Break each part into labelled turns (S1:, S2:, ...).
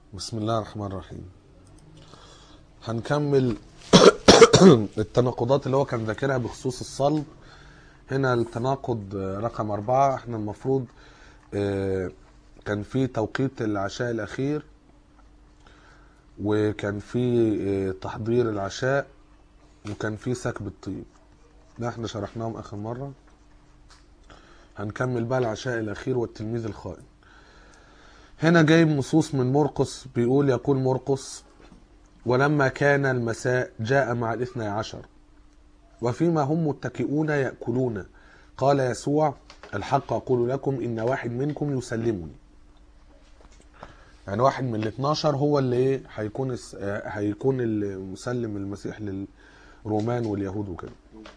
S1: بسم الله الرحمن الرحيم هنكمل التناقضات اللي هو كان ذاكرها بخصوص الصلب هنا التناقض رقم أربعة احنا المفروض آه، كان في توقيت العشاء الأخير وكان في آه، تحضير العشاء وكان في سكب الطيب ده احنا شرحناهم آخر مرة هنكمل بقى العشاء الأخير والتلميذ الخائن هنا جايب نصوص من مرقس بيقول يقول مرقس ولما كان المساء جاء مع الاثنى عشر وفيما هم متكئون يأكلون قال يسوع الحق أقول لكم إن واحد منكم يسلمني يعني واحد من الاثناشر هو اللي ايه هيكون الس- آه، هيكون المسلم المسيح للرومان واليهود وكده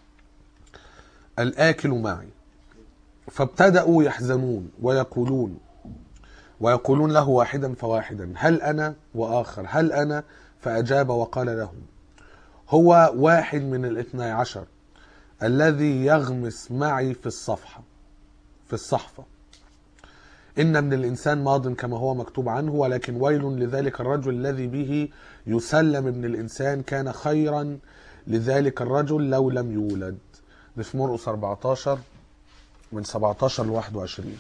S1: الآكل معي فابتدأوا يحزنون ويقولون ويقولون له واحدا فواحدا هل أنا وآخر هل أنا فأجاب وقال لهم هو واحد من الاثني عشر الذي يغمس معي في الصفحة في الصحفة إن من الإنسان ماض كما هو مكتوب عنه ولكن ويل لذلك الرجل الذي به يسلم ابن الإنسان كان خيرا لذلك الرجل لو لم يولد ده في مرقس 14 من 17 ل 21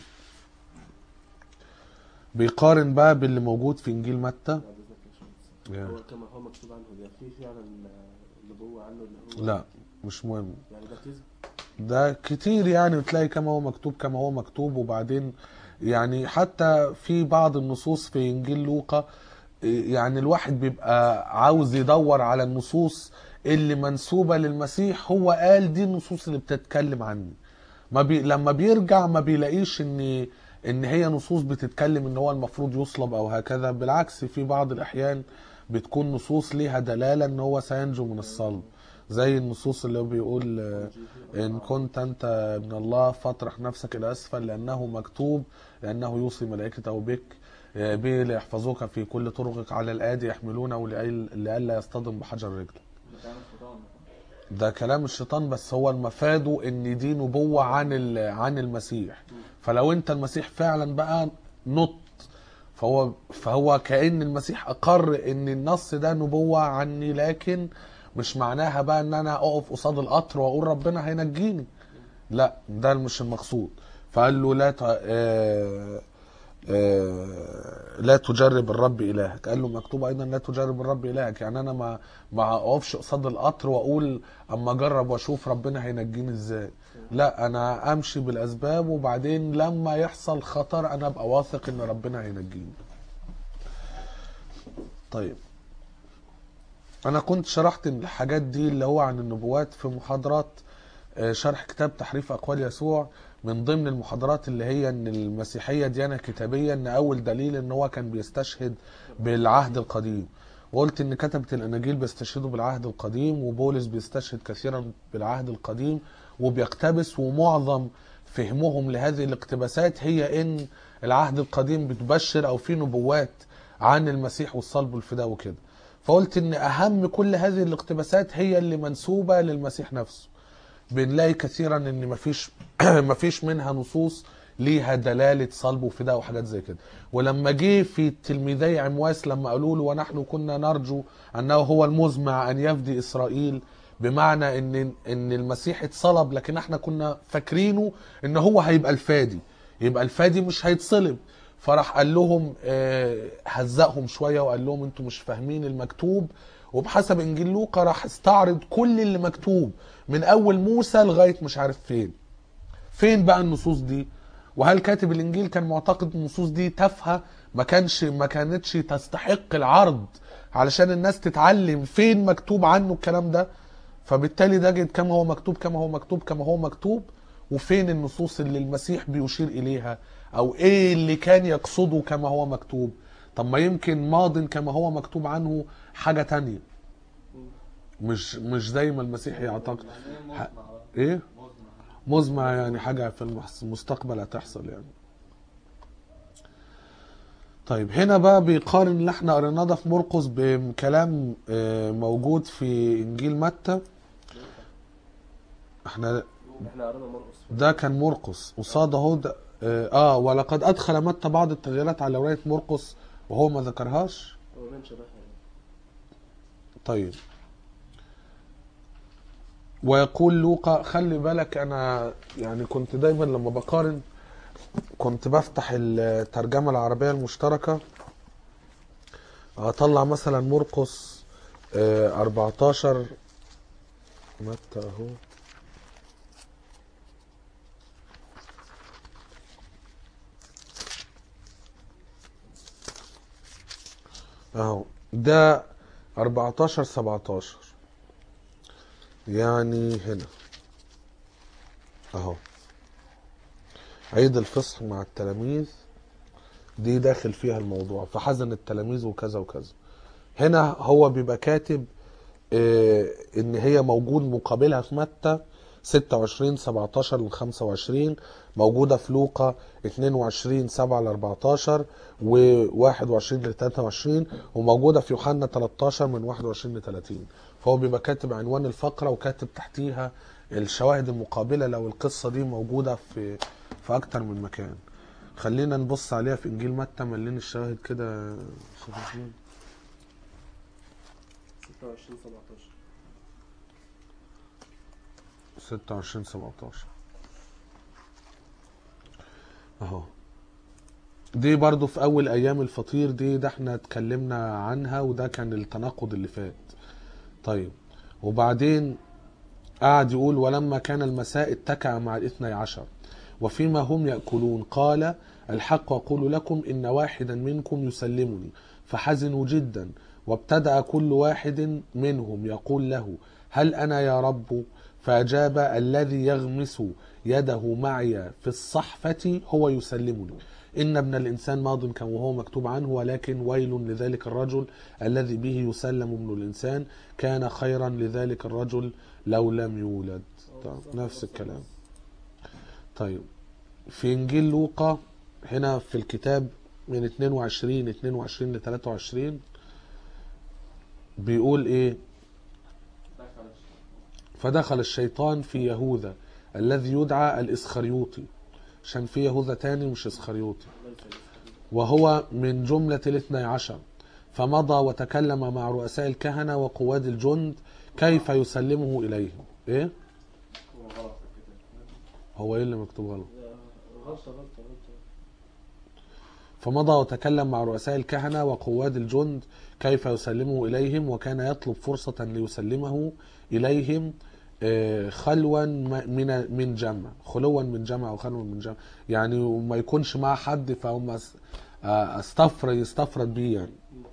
S1: بيقارن بقى باللي موجود في إنجيل متى
S2: هو كما هو مكتوب عنه ده في فعلا نبوة عنه اللي هو
S1: لا مش مهم
S2: يعني ده كذب
S1: ده كتير يعني وتلاقي كما هو مكتوب كما هو مكتوب وبعدين يعني حتى في بعض النصوص في انجيل لوقا يعني الواحد بيبقى عاوز يدور على النصوص اللي منسوبة للمسيح هو قال دي النصوص اللي بتتكلم عني ما بي لما بيرجع ما بيلاقيش ان ان هي نصوص بتتكلم ان هو المفروض يصلب او هكذا بالعكس في بعض الاحيان بتكون نصوص ليها دلالة ان هو سينجو من الصلب زي النصوص اللي هو بيقول آه، إن كنت أنت ابن الله فاطرح نفسك إلى أسفل لأنه مكتوب لأنه يوصي ملائكته بك آه، به ليحفظوك في كل طرقك على الآدي يحملونه لأي- لئلا يصطدم بحجر رجله
S3: بتاع الشيطان
S1: ده كلام الشيطان بس هو المفاده ان دي نبوة عن ال- عن المسيح فلو انت المسيح فعلا بقى نط فهو فهو كأن المسيح اقر ان النص ده نبوة عني لكن مش معناها بقى ان انا اقف قصاد القطر واقول ربنا هينجيني لا ده مش المقصود فقال له لا ت... آه... آه... لا تجرب الرب الهك قال له مكتوب ايضا لا تجرب الرب الهك يعني انا ما ما اقفش قصاد القطر واقول اما اجرب واشوف ربنا هينجيني ازاي لا انا امشي بالاسباب وبعدين لما يحصل خطر انا ابقى واثق ان ربنا هينجيني طيب انا كنت شرحت الحاجات دي اللي هو عن النبوات في محاضرات آه، شرح كتاب تحريف اقوال يسوع من ضمن المحاضرات اللي هي ان المسيحيه ديانه كتابيه ان اول دليل ان هو كان بيستشهد بالعهد القديم وقلت ان كتبه الاناجيل بيستشهدوا بالعهد القديم وبولس بيستشهد كثيرا بالعهد القديم وبيقتبس ومعظم فهمهم لهذه الاقتباسات هي ان العهد القديم بتبشر او في نبوات عن المسيح والصلب والفداء وكده فقلت ان اهم كل هذه الاقتباسات هي اللي منسوبه للمسيح نفسه بنلاقي كثيرا ان مفيش مفيش منها نصوص ليها دلاله صلب وفداء وحاجات زي كده ولما جه في تلميذي عمواس لما قالوا له ونحن كنا نرجو انه هو المزمع ان يفدي اسرائيل بمعنى ان ان المسيح اتصلب لكن احنا كنا فاكرينه ان هو هيبقى الفادي يبقى الفادي مش هيتصلب فراح قال لهم آه، هزقهم شويه وقال لهم انتوا مش فاهمين المكتوب وبحسب انجيل لوقا راح استعرض كل اللي مكتوب من اول موسى لغايه مش عارف فين فين بقى النصوص دي وهل كاتب الانجيل كان معتقد النصوص دي تافهه ما كانش ما كانتش تستحق العرض علشان الناس تتعلم فين مكتوب عنه الكلام ده فبالتالي ده جد كما هو مكتوب كما هو مكتوب كما هو مكتوب وفين النصوص اللي المسيح بيشير اليها او ايه اللي كان يقصده كما هو مكتوب طب ما يمكن ماض كما هو مكتوب عنه حاجه تانية مش مش زي ما المسيح يعتقد
S3: يعني
S1: ح-
S3: ايه مزمع
S1: ايه
S3: مزمع
S1: مزمع يعني حاجة في المحس- المستقبل هتحصل يعني طيب هنا بقى بيقارن اللي احنا قريناه ده في مرقس بكلام آه، موجود في انجيل متى احنا
S2: احنا قرينا مرقس
S1: ده كان مرقس قصاد اهو ده- اه آه، ولقد ادخل متى بعض التغييرات على روايه مرقس وهو ما ذكرهاش
S2: هو من شبهها يعني.
S1: طيب ويقول لوقا خلي بالك انا يعني كنت دايما لما بقارن كنت بفتح الترجمة العربية المشتركة اطلع مثلا مرقس آه، 14 متى اهو اهو ده 14 17 يعني هنا اهو عيد الفصح مع التلاميذ دي داخل فيها الموضوع فحزن التلاميذ وكذا وكذا هنا هو بيبقى كاتب آه، ان هي موجود مقابلها في متى 26 17 ل 25 موجوده في لوقا 22 7 ل 14 و 21 ل 23 وموجوده في يوحنا 13 من 21 ل 30 فهو بيبقى كاتب عنوان الفقره وكاتب تحتيها الشواهد المقابله لو القصه دي موجوده في في اكتر من مكان خلينا نبص عليها في انجيل متى ملين الشواهد كده صفحتين.
S2: 26 17
S1: 26 17 اهو دي برضو في اول ايام الفطير دي ده احنا اتكلمنا عنها وده كان التناقض اللي فات طيب وبعدين قعد يقول ولما كان المساء اتكأ مع الاثني عشر وفيما هم يأكلون قال الحق أقول لكم إن واحدا منكم يسلمني فحزنوا جدا وابتدأ كل واحد منهم يقول له هل أنا يا رب فأجاب الذي يغمس يده معي في الصحفة هو يسلمني إن ابن الإنسان ماض كما وهو مكتوب عنه ولكن ويل لذلك الرجل الذي به يسلم ابن الإنسان كان خيرا لذلك الرجل لو لم يولد طيب نفس الكلام طيب في إنجيل لوقا هنا في الكتاب من 22 22 ل 23 بيقول إيه
S3: دخل الشيطان.
S1: فدخل الشيطان في يهوذا الذي يدعى الإسخريوطي عشان في يهوذا تاني مش إسخريوطي
S2: ليس الإسحاق.
S1: وهو من جملة الاثني عشر فمضى وتكلم مع رؤساء الكهنة وقواد الجند كيف يسلمه إليهم إيه؟
S3: هو غلط في الكتاب
S1: هو إيه اللي مكتوب غلط؟
S2: غلطة غلطة غلطة
S1: فمضى وتكلم مع رؤساء الكهنة وقواد الجند كيف يسلمه إليهم وكان يطلب فرصة ليسلمه إليهم آه، خلوا م- من من جمع خلوا من جمع وخلوا من جمع يعني وما يكونش مع حد فهم أس- آه، استفرد يستفرد بيه يعني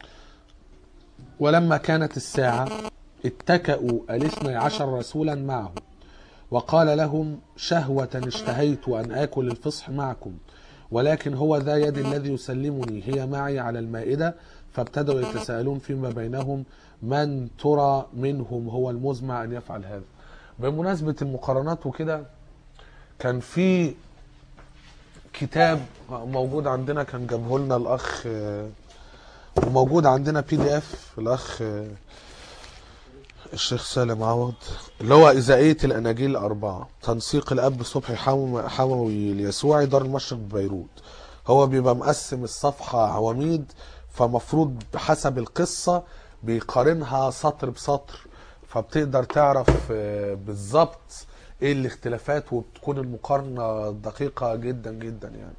S1: ولما كانت الساعة اتكأوا الاثني عشر رسولا معه وقال لهم شهوة اشتهيت أن آكل الفصح معكم ولكن هو ذا يد الذي يسلمني هي معي على المائدة فابتدأوا يتساءلون فيما بينهم من ترى منهم هو المزمع أن يفعل هذا بمناسبة المقارنات وكده كان في كتاب موجود عندنا كان جابه لنا الأخ آه، وموجود عندنا بي دي اف الأخ آه، الشيخ سالم عوض اللي هو إذاعية الأناجيل الأربعة تنسيق الأب صبحي حمو- حموي اليسوعي دار المشرق ببيروت هو بيبقى مقسم الصفحة عواميد فمفروض بحسب القصة بيقارنها سطر بسطر فبتقدر تعرف آه، بالظبط ايه الاختلافات وبتكون المقارنة دقيقة جدا جدا يعني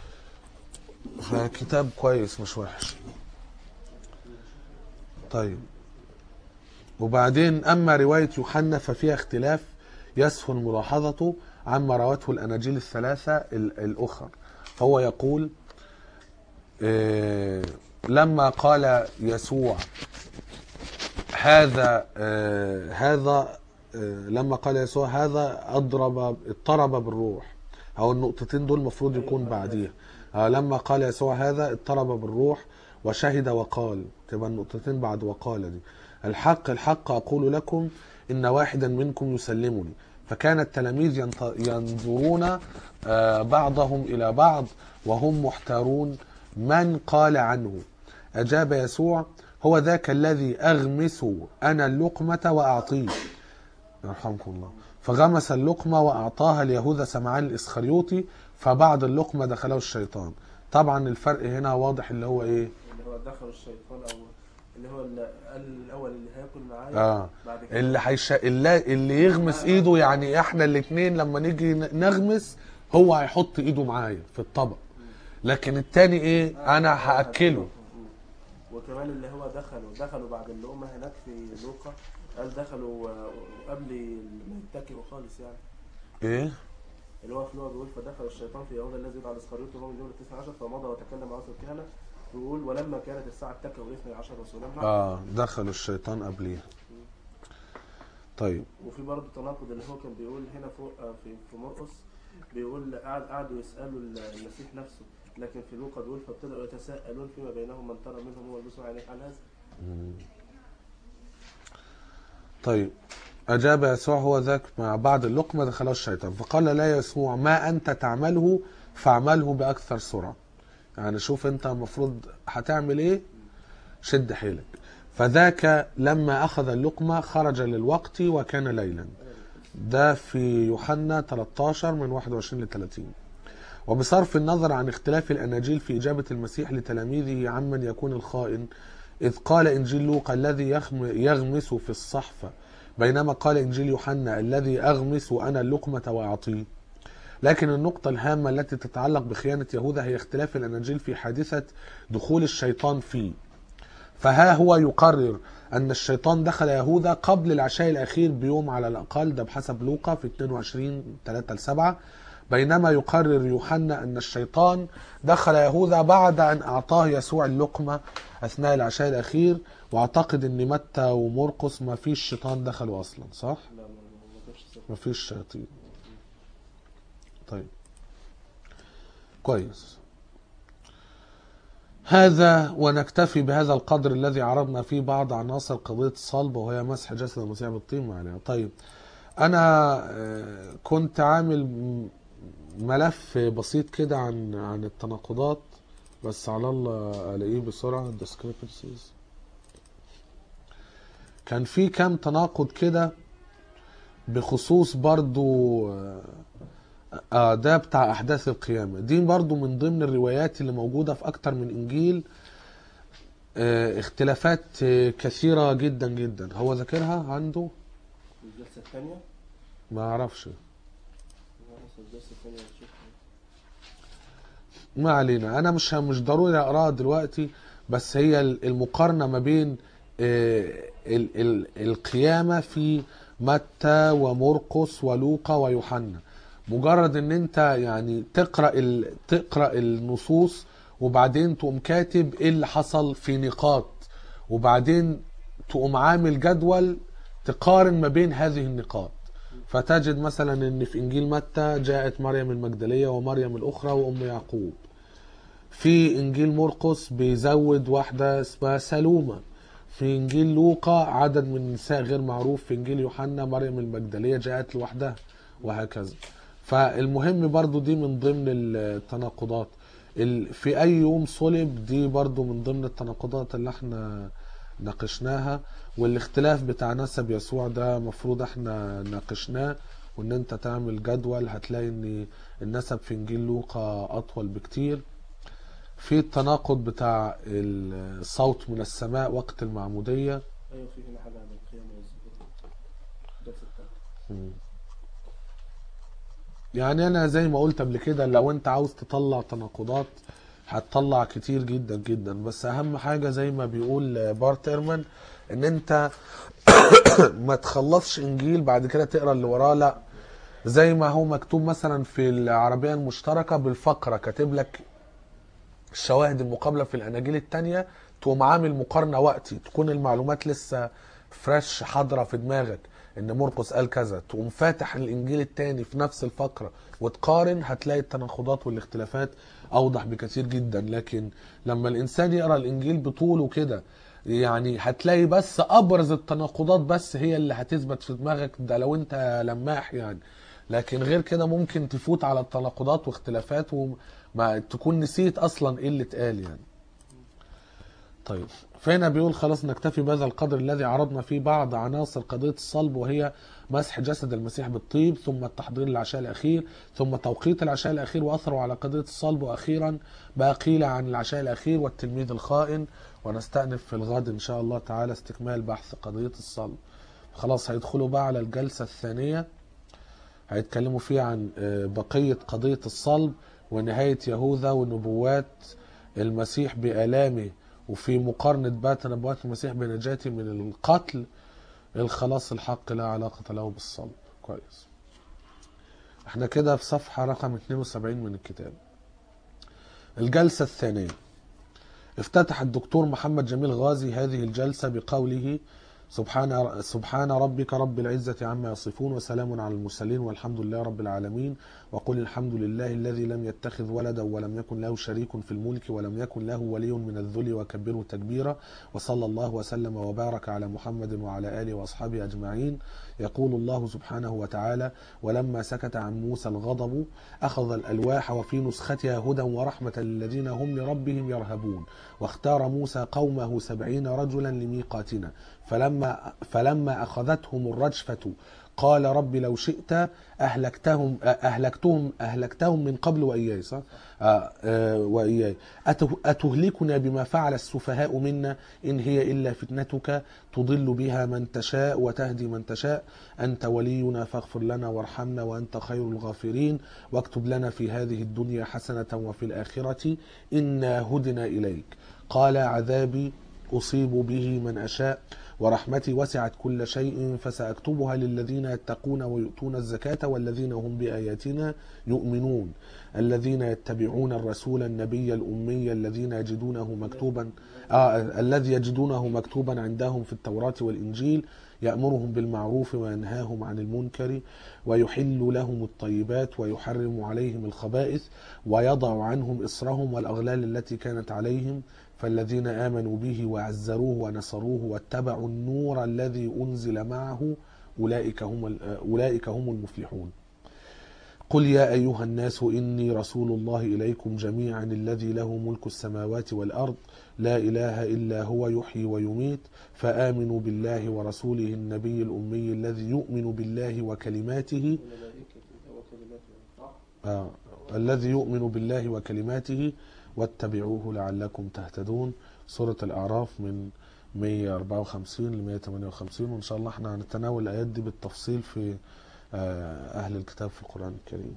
S1: فكتاب كويس مش وحش طيب وبعدين أما رواية يوحنا ففيها اختلاف يسهل ملاحظته عما روته الأناجيل الثلاثة ال- الأخر فهو يقول آه، لما قال يسوع هذا آه، هذا آه، لما قال يسوع هذا أضرب اضطرب بالروح أو النقطتين دول المفروض يكون بعديها آه، لما قال يسوع هذا اضطرب بالروح وشهد وقال تبقى النقطتين بعد وقال دي الحق الحق أقول لكم إن واحدا منكم يسلمني فكان التلاميذ ينت- ينظرون آه، بعضهم إلى بعض وهم محتارون من قال عنه أجاب يسوع هو ذاك الذي أغمس أنا اللقمة وأعطيه يرحمكم الله فغمس اللقمة وأعطاها ليهوذا سمعان الإسخريوطي فبعد اللقمة دخله الشيطان طبعا الفرق هنا واضح اللي هو إيه
S2: اللي دخل الشيطان او اللي هو اللي قال الاول اللي هياكل معايا
S1: اه
S2: بعد كده
S1: اللي حيش... اللي, اللي يغمس ايده يعني احنا الاتنين لما نيجي ن- نغمس هو هيحط ايده معايا في الطبق لكن التاني ايه انا هاكله
S2: وكمان اللي هو دخلوا دخلوا بعد اللقمه هناك في لوقا قال دخلوا آه، قبل ما يتكئوا خالص يعني
S1: ايه
S2: اللي هو في لوقا بيقول فدخل الشيطان في يهوذا الذي يدعى الاسخريوط وهو من جمله 19 فمضى وتكلم مع رؤوس الكهنه ويقول ولما كانت الساعه اتكئوا الاثني عشر رسولا معه.
S1: اه دخل الشيطان قبليها طيب
S2: وفي برضه تناقض اللي هو كان بيقول هنا فوق آه، في في مرقس بيقول قعد قعدوا يسالوا المسيح نفسه لكن في لوقا بيقول فابتدأوا يتساءلون فيما بينهم من ترى منهم هو يلبسون عليه على هذا
S1: طيب أجاب يسوع هو ذاك مع بعد اللقمة دخله الشيطان فقال لا يسوع ما أنت تعمله فاعمله بأكثر سرعة يعني شوف أنت المفروض هتعمل إيه شد حيلك فذاك لما أخذ اللقمة خرج للوقت وكان ليلا ده في يوحنا 13 من 21 ل 30 وبصرف النظر عن اختلاف الأناجيل في إجابة المسيح لتلاميذه عمن يكون الخائن إذ قال إنجيل لوقا الذي يخم- يغمس في الصحفة بينما قال إنجيل يوحنا الذي أغمس وأنا اللقمة وأعطيه لكن النقطة الهامة التي تتعلق بخيانة يهوذا هي اختلاف الأناجيل في حادثة دخول الشيطان فيه فها هو يقرر أن الشيطان دخل يهوذا قبل العشاء الأخير بيوم على الأقل ده بحسب لوقا في 22 3 ل 7 بينما يقرر يوحنا أن الشيطان دخل يهوذا بعد أن أعطاه يسوع اللقمة أثناء العشاء الأخير وأعتقد أن متى ومرقس ما فيش شيطان دخلوا أصلا صح؟
S2: لا ما ما كانش صح.
S1: ما فيش شياطين طيب كويس هذا ونكتفي بهذا القدر الذي عرضنا فيه بعض عناصر قضية الصلب وهي مسح جسد المسيح بالطين عليها طيب أنا آه، كنت عامل م- ملف بسيط كده عن عن التناقضات بس على الله ألاقيه بسرعة discrepancies كان في كام تناقض كده بخصوص برضو آه، آه ده بتاع احداث القيامه دي برضو من ضمن الروايات اللي موجوده في اكتر من انجيل آه، اختلافات آه، كثيره جدا جدا هو ذاكرها عنده
S2: الجلسه الثانيه
S1: ما اعرفش
S2: الجلسه الثانيه نشوف
S1: ما علينا انا مش مش ضروري اقراها دلوقتي بس هي المقارنه ما بين آه، ال- ال- القيامه في متى ومرقس ولوقا ويوحنا مجرد ان انت يعني تقرا ال- تقرا النصوص وبعدين تقوم كاتب ايه اللي حصل في نقاط وبعدين تقوم عامل جدول تقارن ما بين هذه النقاط فتجد مثلا ان في انجيل متى جاءت مريم المجدليه ومريم الاخرى وام يعقوب في انجيل مرقس بيزود واحده اسمها سلومه في انجيل لوقا عدد من النساء غير معروف في انجيل يوحنا مريم المجدليه جاءت لوحدها وهكذا فالمهم برضو دي من ضمن التناقضات ال- في اي يوم صلب دي برضو من ضمن التناقضات اللي احنا ناقشناها والاختلاف بتاع نسب يسوع ده مفروض احنا ناقشناه وان انت تعمل جدول هتلاقي ان النسب في انجيل لوقا اطول بكتير في التناقض بتاع الصوت من السماء وقت المعمودية
S2: ايوه في هنا حاجه عن القيامه والظهور الجلسه الثانيه
S1: يعني انا زي ما قلت قبل كده لو انت عاوز تطلع تناقضات هتطلع كتير جدا جدا بس اهم حاجة زي ما بيقول بارت ايرمان ان انت ما تخلصش انجيل بعد كده تقرا اللي وراه لا زي ما هو مكتوب مثلا في العربية المشتركة بالفقرة كاتب لك الشواهد المقابلة في الأناجيل التانية تقوم عامل مقارنة وقتي تكون المعلومات لسه فريش حاضرة في دماغك إن مرقس قال كذا تقوم فاتح الإنجيل التاني في نفس الفقرة وتقارن هتلاقي التناقضات والاختلافات أوضح بكثير جدا لكن لما الإنسان يقرأ الإنجيل بطوله كده يعني هتلاقي بس أبرز التناقضات بس هي اللي هتثبت في دماغك ده لو أنت لماح يعني لكن غير كده ممكن تفوت على التناقضات واختلافات وما تكون نسيت اصلا ايه اللي اتقال يعني طيب فهنا بيقول خلاص نكتفي بهذا القدر الذي عرضنا فيه بعض عناصر قضية الصلب وهي مسح جسد المسيح بالطيب ثم التحضير للعشاء الأخير ثم توقيت العشاء الأخير وأثره على قضية الصلب وأخيرا ما قيل عن العشاء الأخير والتلميذ الخائن ونستأنف في الغد إن شاء الله تعالى استكمال بحث قضية الصلب خلاص هيدخلوا بقى على الجلسة الثانية هيتكلموا فيها عن آه، بقية قضية الصلب ونهاية يهوذا ونبوات المسيح بآلامه وفي مقارنة بات نبوات المسيح بنجاته من القتل الخلاص الحق لا علاقة له بالصلب كويس احنا كده في صفحة رقم 72 من الكتاب الجلسة الثانية افتتح الدكتور محمد جميل غازي هذه الجلسة بقوله سبحان سبحان ربك رب العزة عما يصفون وسلام على المرسلين والحمد لله رب العالمين وقل الحمد لله الذي لم يتخذ ولدا ولم يكن له شريك في الملك ولم يكن له ولي من الذل وكبره تكبيرا وصلى الله وسلم وبارك على محمد وعلى آله وأصحابه أجمعين يقول الله سبحانه وتعالى ولما سكت عن موسى الغضب أخذ الألواح وفي نسختها هدى ورحمة للذين هم لربهم يرهبون واختار موسى قومه سبعين رجلا لميقاتنا فلما, فلما أخذتهم الرجفة قال رب لو شئت أهلكتهم أهلكتهم أهلكتهم من قبل وإياي صح؟ آه آه وإياي أته- أتهلكنا بما فعل السفهاء منا إن هي إلا فتنتك تضل بها من تشاء وتهدي من تشاء أنت ولينا فاغفر لنا وارحمنا وأنت خير الغافرين واكتب لنا في هذه الدنيا حسنة وفي الآخرة إنا هدنا إليك قال عذابي أصيب به من أشاء ورحمتي وسعت كل شيء فسأكتبها للذين يتقون ويؤتون الزكاة والذين هم بآياتنا يؤمنون الذين يتبعون الرسول النبي الأمي الذين يجدونه مكتوبا آه الذي يجدونه مكتوبا عندهم في التوراة والإنجيل يأمرهم بالمعروف وينهاهم عن المنكر ويحل لهم الطيبات ويحرم عليهم الخبائث ويضع عنهم إصرهم والأغلال التي كانت عليهم فالذين آمنوا به وعزروه ونصروه واتبعوا النور الذي أنزل معه أولئك هم أولئك هم المفلحون قل يا أيها الناس إني رسول الله إليكم جميعا الذي له ملك السماوات والأرض لا إله إلا هو يحيي ويميت فآمنوا بالله ورسوله النبي الأمي الذي يؤمن بالله وكلماته
S2: وملائكته وكلماته
S3: صح؟
S1: آه. الذي يؤمن بالله وكلماته واتبعوه لعلكم تهتدون سورة الأعراف من 154 ل 158 وإن شاء الله احنا هنتناول الآيات دي بالتفصيل في آه، أهل الكتاب في القرآن الكريم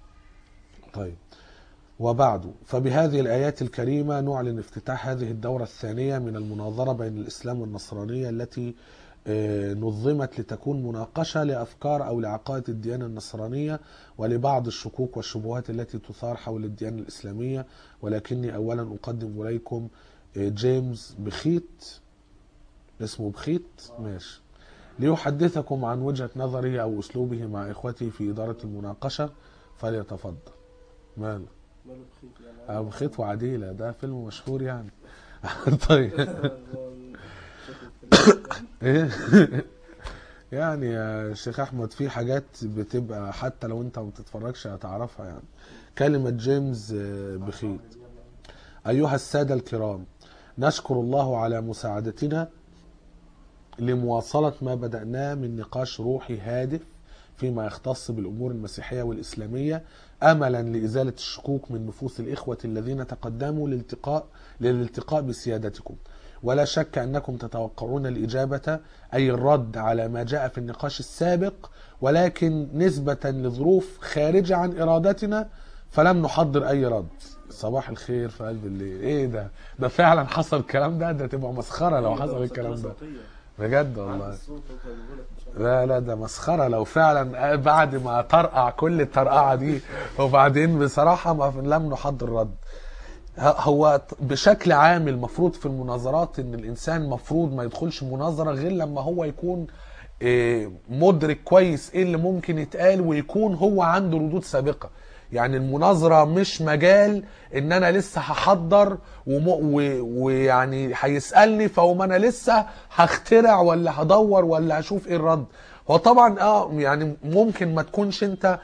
S1: طيب وبعد فبهذه الآيات الكريمة نعلن افتتاح هذه الدورة الثانية من المناظرة بين الإسلام والنصرانية التي آه، نظمت لتكون مناقشة لأفكار أو لعقائد الديانة النصرانية ولبعض الشكوك والشبهات التي تثار حول الديانة الإسلامية ولكني أولا أقدم إليكم آه، جيمس بخيت اسمه بخيت ماشي ليحدثكم عن وجهة نظره أو أسلوبه مع إخوته في إدارة المناقشة فليتفضل ماله
S2: ماله بخيت يعني
S1: أو بخيت وعديلة ده فيلم مشهور يعني طيب ايه يعني يا شيخ احمد في حاجات بتبقى حتى لو انت ما بتتفرجش هتعرفها يعني كلمة جيمس آه، بخيت ايها السادة الكرام نشكر الله على مساعدتنا لمواصلة ما بدأناه من نقاش روحي هادف فيما يختص بالأمور المسيحية والإسلامية أملا لإزالة الشكوك من نفوس الإخوة الذين تقدموا للالتقاء للالتقاء بسيادتكم ولا شك أنكم تتوقعون الإجابة أي الرد على ما جاء في النقاش السابق ولكن نسبة لظروف خارجة عن إرادتنا فلم نحضر أي رد صباح الخير في قلب الليل ايه ده ده فعلا حصل الكلام ده ده تبقى مسخره لو حصل الكلام ده بجد والله
S2: الصوت وكان بيقولك مش عارف.
S1: لا لا ده مسخرة لو فعلا بعد ما طرقع كل الطرقعة دي وبعدين بصراحة ما لم نحضر رد ه- هو ت- بشكل عام المفروض في المناظرات ان الانسان المفروض ما يدخلش مناظرة غير لما هو يكون إيه، مدرك كويس ايه اللي ممكن يتقال ويكون هو عنده ردود سابقة يعني المناظرة مش مجال ان انا لسه هحضر وم- و- ويعني هيسألني فهم انا لسه هخترع ولا هدور ولا هشوف ايه الرد هو طبعا اه يعني ممكن ما تكونش انت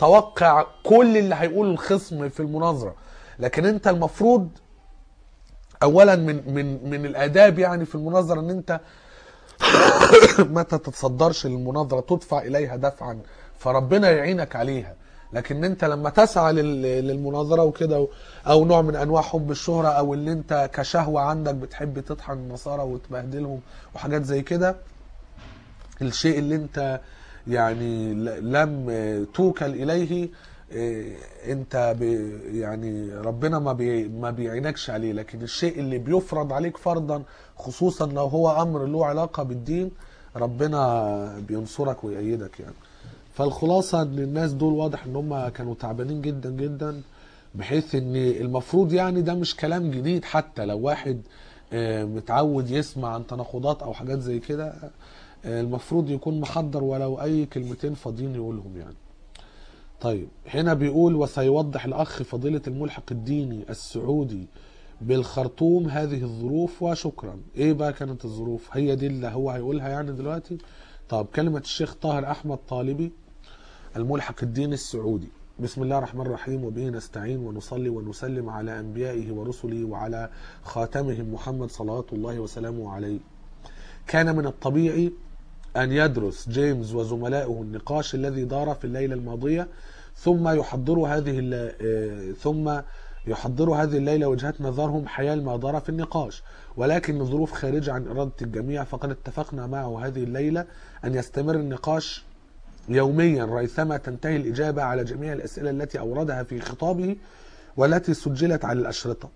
S1: متوقع كل اللي هيقوله الخصم في المناظرة لكن انت المفروض اولا من من من الاداب يعني في المناظره ان انت ما تتصدرش للمناظره تدفع اليها دفعا فربنا يعينك عليها لكن انت لما تسعى لل- للمناظره وكده او نوع من انواع حب الشهره او اللي انت كشهوه عندك بتحب تطحن النصارى وتبهدلهم وحاجات زي كده الشيء اللي انت يعني ل- لم توكل اليه إيه، انت بي يعني ربنا ما بي ما بيعينكش عليه لكن الشيء اللي بيفرض عليك فرضا خصوصا لو هو امر له علاقه بالدين ربنا بينصرك ويأيدك يعني فالخلاصه ان الناس دول واضح ان هم كانوا تعبانين جدا جدا بحيث ان المفروض يعني ده مش كلام جديد حتى لو واحد آه، متعود يسمع عن تناقضات او حاجات زي كده آه، المفروض يكون محضر ولو اي كلمتين فاضيين يقولهم يعني طيب هنا بيقول وسيوضح الاخ فضيله الملحق الديني السعودي بالخرطوم هذه الظروف وشكرا ايه بقى كانت الظروف هي دي اللي هو هيقولها يعني دلوقتي طب كلمه الشيخ طاهر احمد طالبي الملحق الديني السعودي بسم الله الرحمن الرحيم وبه نستعين ونصلي ونسلم على انبيائه ورسله وعلى خاتمهم محمد صلوات الله وسلامه عليه كان من الطبيعي أن يدرس جيمس وزملائه النقاش الذي دار في الليلة الماضية ثم يحضروا هذه الل- آه، ثم يحضروا هذه الليلة وجهات نظرهم حيال ما دار في النقاش ولكن الظروف خارجة عن إرادة الجميع فقد اتفقنا معه هذه الليلة أن يستمر النقاش يوميا ريثما تنتهي الإجابة على جميع الأسئلة التي أوردها في خطابه والتي سجلت على الأشرطة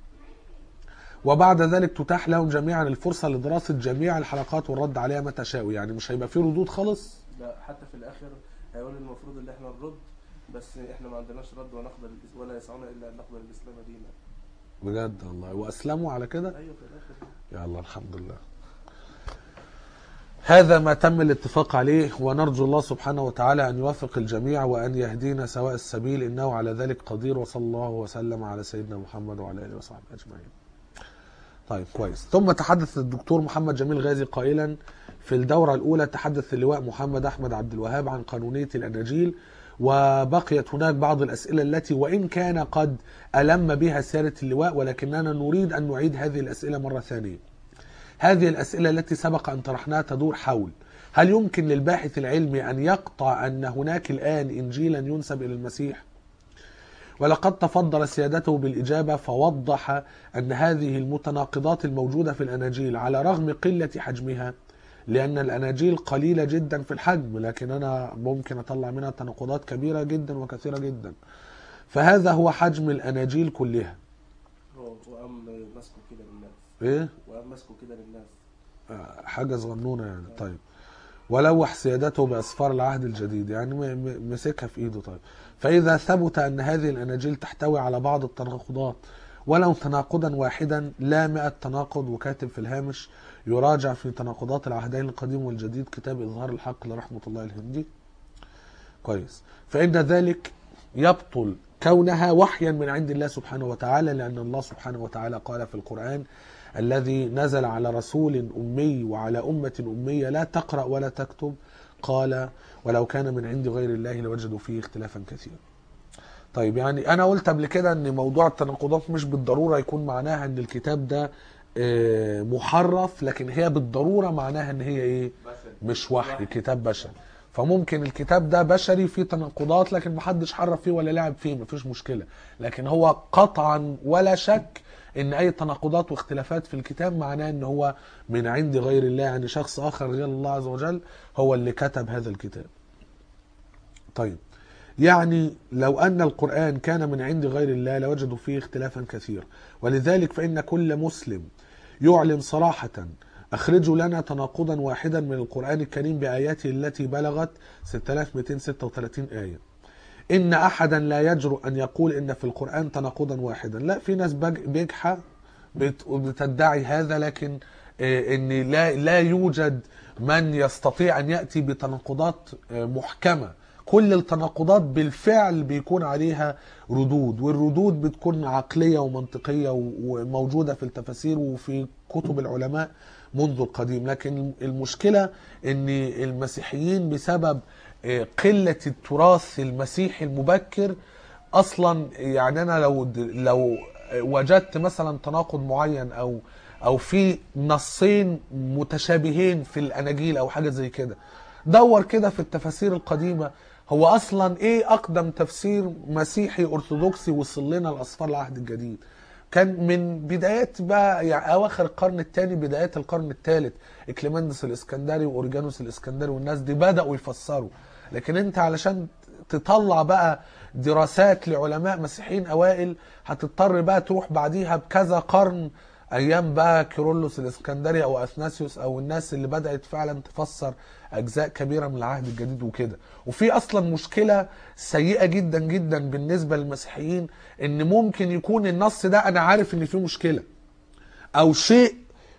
S1: وبعد ذلك تتاح لهم جميعا الفرصة لدراسة جميع الحلقات والرد عليها متى شاءوا يعني مش هيبقى فيه ردود خالص
S2: لا حتى في الاخر هيقول المفروض ان احنا نرد بس احنا ما عندناش رد ونقبل الإس- ولا يسعنا الا ان نقبل الاسلام دينا
S1: بجد والله وأسلموا على كده
S2: ايوه في الاخر
S1: يا الله الحمد لله هذا ما تم الاتفاق عليه ونرجو الله سبحانه وتعالى أن يوفق الجميع وأن يهدينا سواء السبيل إنه على ذلك قدير وصلى الله وسلم على سيدنا محمد وعلى آله وصحبه أجمعين طيب كويس ثم تحدث الدكتور محمد جميل غازي قائلا في الدورة الأولى تحدث اللواء محمد أحمد عبد الوهاب عن قانونية الأناجيل وبقيت هناك بعض الأسئلة التي وإن كان قد ألم بها سيادة اللواء ولكننا نريد أن نعيد هذه الأسئلة مرة ثانية هذه الأسئلة التي سبق أن طرحناها تدور حول هل يمكن للباحث العلمي أن يقطع أن هناك الآن إنجيلا ينسب إلى المسيح؟ ولقد تفضل سيادته بالإجابة فوضح أن هذه المتناقضات الموجودة في الأناجيل على رغم قلة حجمها لأن الأناجيل قليلة جدا في الحجم لكن أنا ممكن أطلع منها تناقضات كبيرة جدا وكثيرة جدا فهذا هو حجم الأناجيل كلها
S2: هو وقام ماسكه كده للناس
S1: إيه؟
S2: وقام ماسكه كده للناس
S1: آه، حاجة صغنونة يعني طيب ولوح سيادته بأسفار العهد الجديد يعني م- م- مسكها في إيده طيب فإذا ثبت أن هذه الأناجيل تحتوي على بعض التناقضات ولو تناقضا واحدا لا مئة تناقض وكاتب في الهامش يراجع في تناقضات العهدين القديم والجديد كتاب إظهار الحق لرحمة الله الهندي كويس فإن ذلك يبطل كونها وحيا من عند الله سبحانه وتعالى لأن الله سبحانه وتعالى قال في القرآن الذي نزل على رسول أمي وعلى أمة أمية لا تقرأ ولا تكتب قال ولو كان من عند غير الله لوجدوا فيه اختلافا كثيرا طيب يعني أنا قلت قبل كده أن موضوع التناقضات مش بالضرورة يكون معناها أن الكتاب ده آه، محرف لكن هي بالضرورة معناها أن هي إيه
S3: بس
S1: مش وحي كتاب بشري فممكن الكتاب ده بشري فيه تناقضات لكن محدش حرف فيه ولا لعب فيه مفيش مشكلة لكن هو قطعا ولا شك ان اي تناقضات واختلافات في الكتاب معناه ان هو من عند غير الله يعني شخص اخر غير الله عز وجل هو اللي كتب هذا الكتاب طيب يعني لو أن القرآن كان من عند غير الله لوجدوا فيه اختلافا كثيرا ولذلك فإن كل مسلم يعلن صراحة أخرجوا لنا تناقضا واحدا من القرآن الكريم بآياته التي بلغت 6236 آية إن أحدا لا يجرؤ أن يقول إن في القرآن تناقضا واحدا لا في ناس بج- بجحة بت- بتدعي هذا لكن آه، ان لا لا يوجد من يستطيع ان ياتي بتناقضات آه، محكمه كل التناقضات بالفعل بيكون عليها ردود والردود بتكون عقليه ومنطقيه و- وموجوده في التفاسير وفي كتب العلماء منذ القديم لكن المشكله ان المسيحيين بسبب آه، قله التراث المسيحي المبكر اصلا يعني انا لو لو وجدت مثلا تناقض معين او او في نصين متشابهين في الاناجيل او حاجه زي كده دور كده في التفاسير القديمه هو اصلا ايه اقدم تفسير مسيحي ارثوذكسي وصل لنا الاسفار العهد الجديد كان من بدايات بقى يعني اواخر القرن الثاني بدايات القرن الثالث اكليمندس الاسكندري واوريجانوس الاسكندري والناس دي بداوا يفسروا لكن انت علشان تطلع بقى دراسات لعلماء مسيحيين اوائل هتضطر بقى تروح بعديها بكذا قرن ايام بقى كيرلس الاسكندري او اثناسيوس او الناس اللي بدات فعلا تفسر اجزاء كبيره من العهد الجديد وكده وفي اصلا مشكله سيئه جدا جدا بالنسبه للمسيحيين ان ممكن يكون النص ده انا عارف ان فيه مشكله او شيء